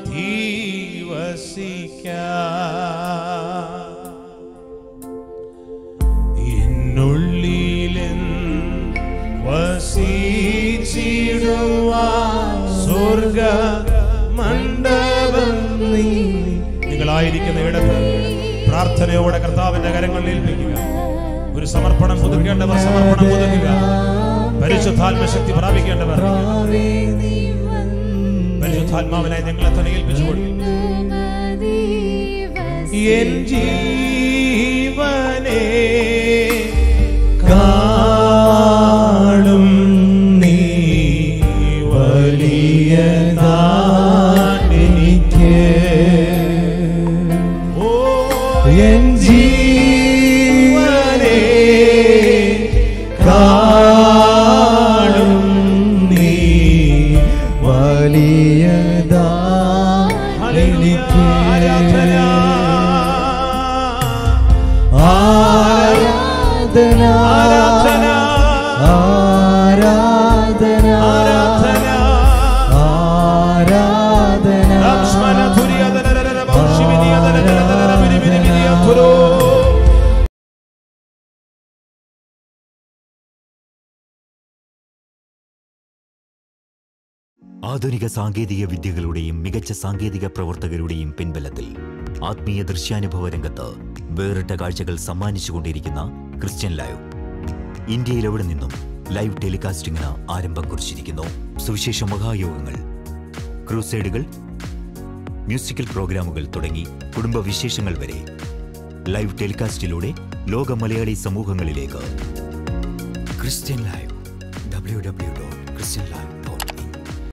അധീവസിക്ക എന്നുള്ളിലെൻ വസിച്ചിടുവാ സ്വർഗ മണ്ഡപം നീ നിങ്ങളായിരിക്കുന്ന ഇടത്ത് പ്രാർത്ഥനയോടെ കർത്താവിന്റെ കരങ്ങളിൽ ഏൽപ്പിക്കുക ഒരു സമർപ്പണം പുതുക്കേണ്ടവർ സമർപ്പണം പുതുക്കുക പരിശുദ്ധാത്മ ശക്തി പ്രാപിക്കേണ്ടവർ പരിശുദ്ധാത്മാവിനായി നിങ്ങളെ തന്നെ ഏൽപ്പിച്ചു കൊടുക്കുക എൻ ജീവനെ കാണും നീ വലിയതാണെനിക്ക് ഓ എൻ ജീവനെ കാണും നീ വലിയതാ എനിക്ക് ആരാധന ആരാധന ആരാധന ആരാധന ആരാധന ആരാധന ലക്ഷ്മണ തുര്യധനരര ഭൗഷിവിനിയധനരര വിരിവിരിവിരിയധുരോ. ആധുനിക സാങ്കേതിക വിദ്യകളുടെയും മികച്ച സാങ്കേതിക പ്രവർത്തകരുടെയും പിൻബലത്തിൽ ആത്മീയ ദൃശ്യാനുഭവ രംഗത്ത് വേറിട്ട കാഴ്ചകൾ സമ്മാനിച്ചുകൊണ്ടിരിക്കുന്ന ക്രിസ്ത്യൻ ലൈവ് ഇന്ത്യയിലെവിടെ നിന്നും ലൈവ് ടെലികാസ്റ്റിംഗിന് ആരംഭം കുറിച്ചിരിക്കുന്നു സുവിശേഷ മഹായോഗങ്ങൾ ക്രൂസൈഡുകൾ മ്യൂസിക്കൽ പ്രോഗ്രാമുകൾ തുടങ്ങി കുടുംബ വിശേഷങ്ങൾ വരെ ലൈവ് ടെലികാസ്റ്റിലൂടെ ലോക മലയാളി സമൂഹങ്ങളിലേക്ക് Christian live W W dot Christian live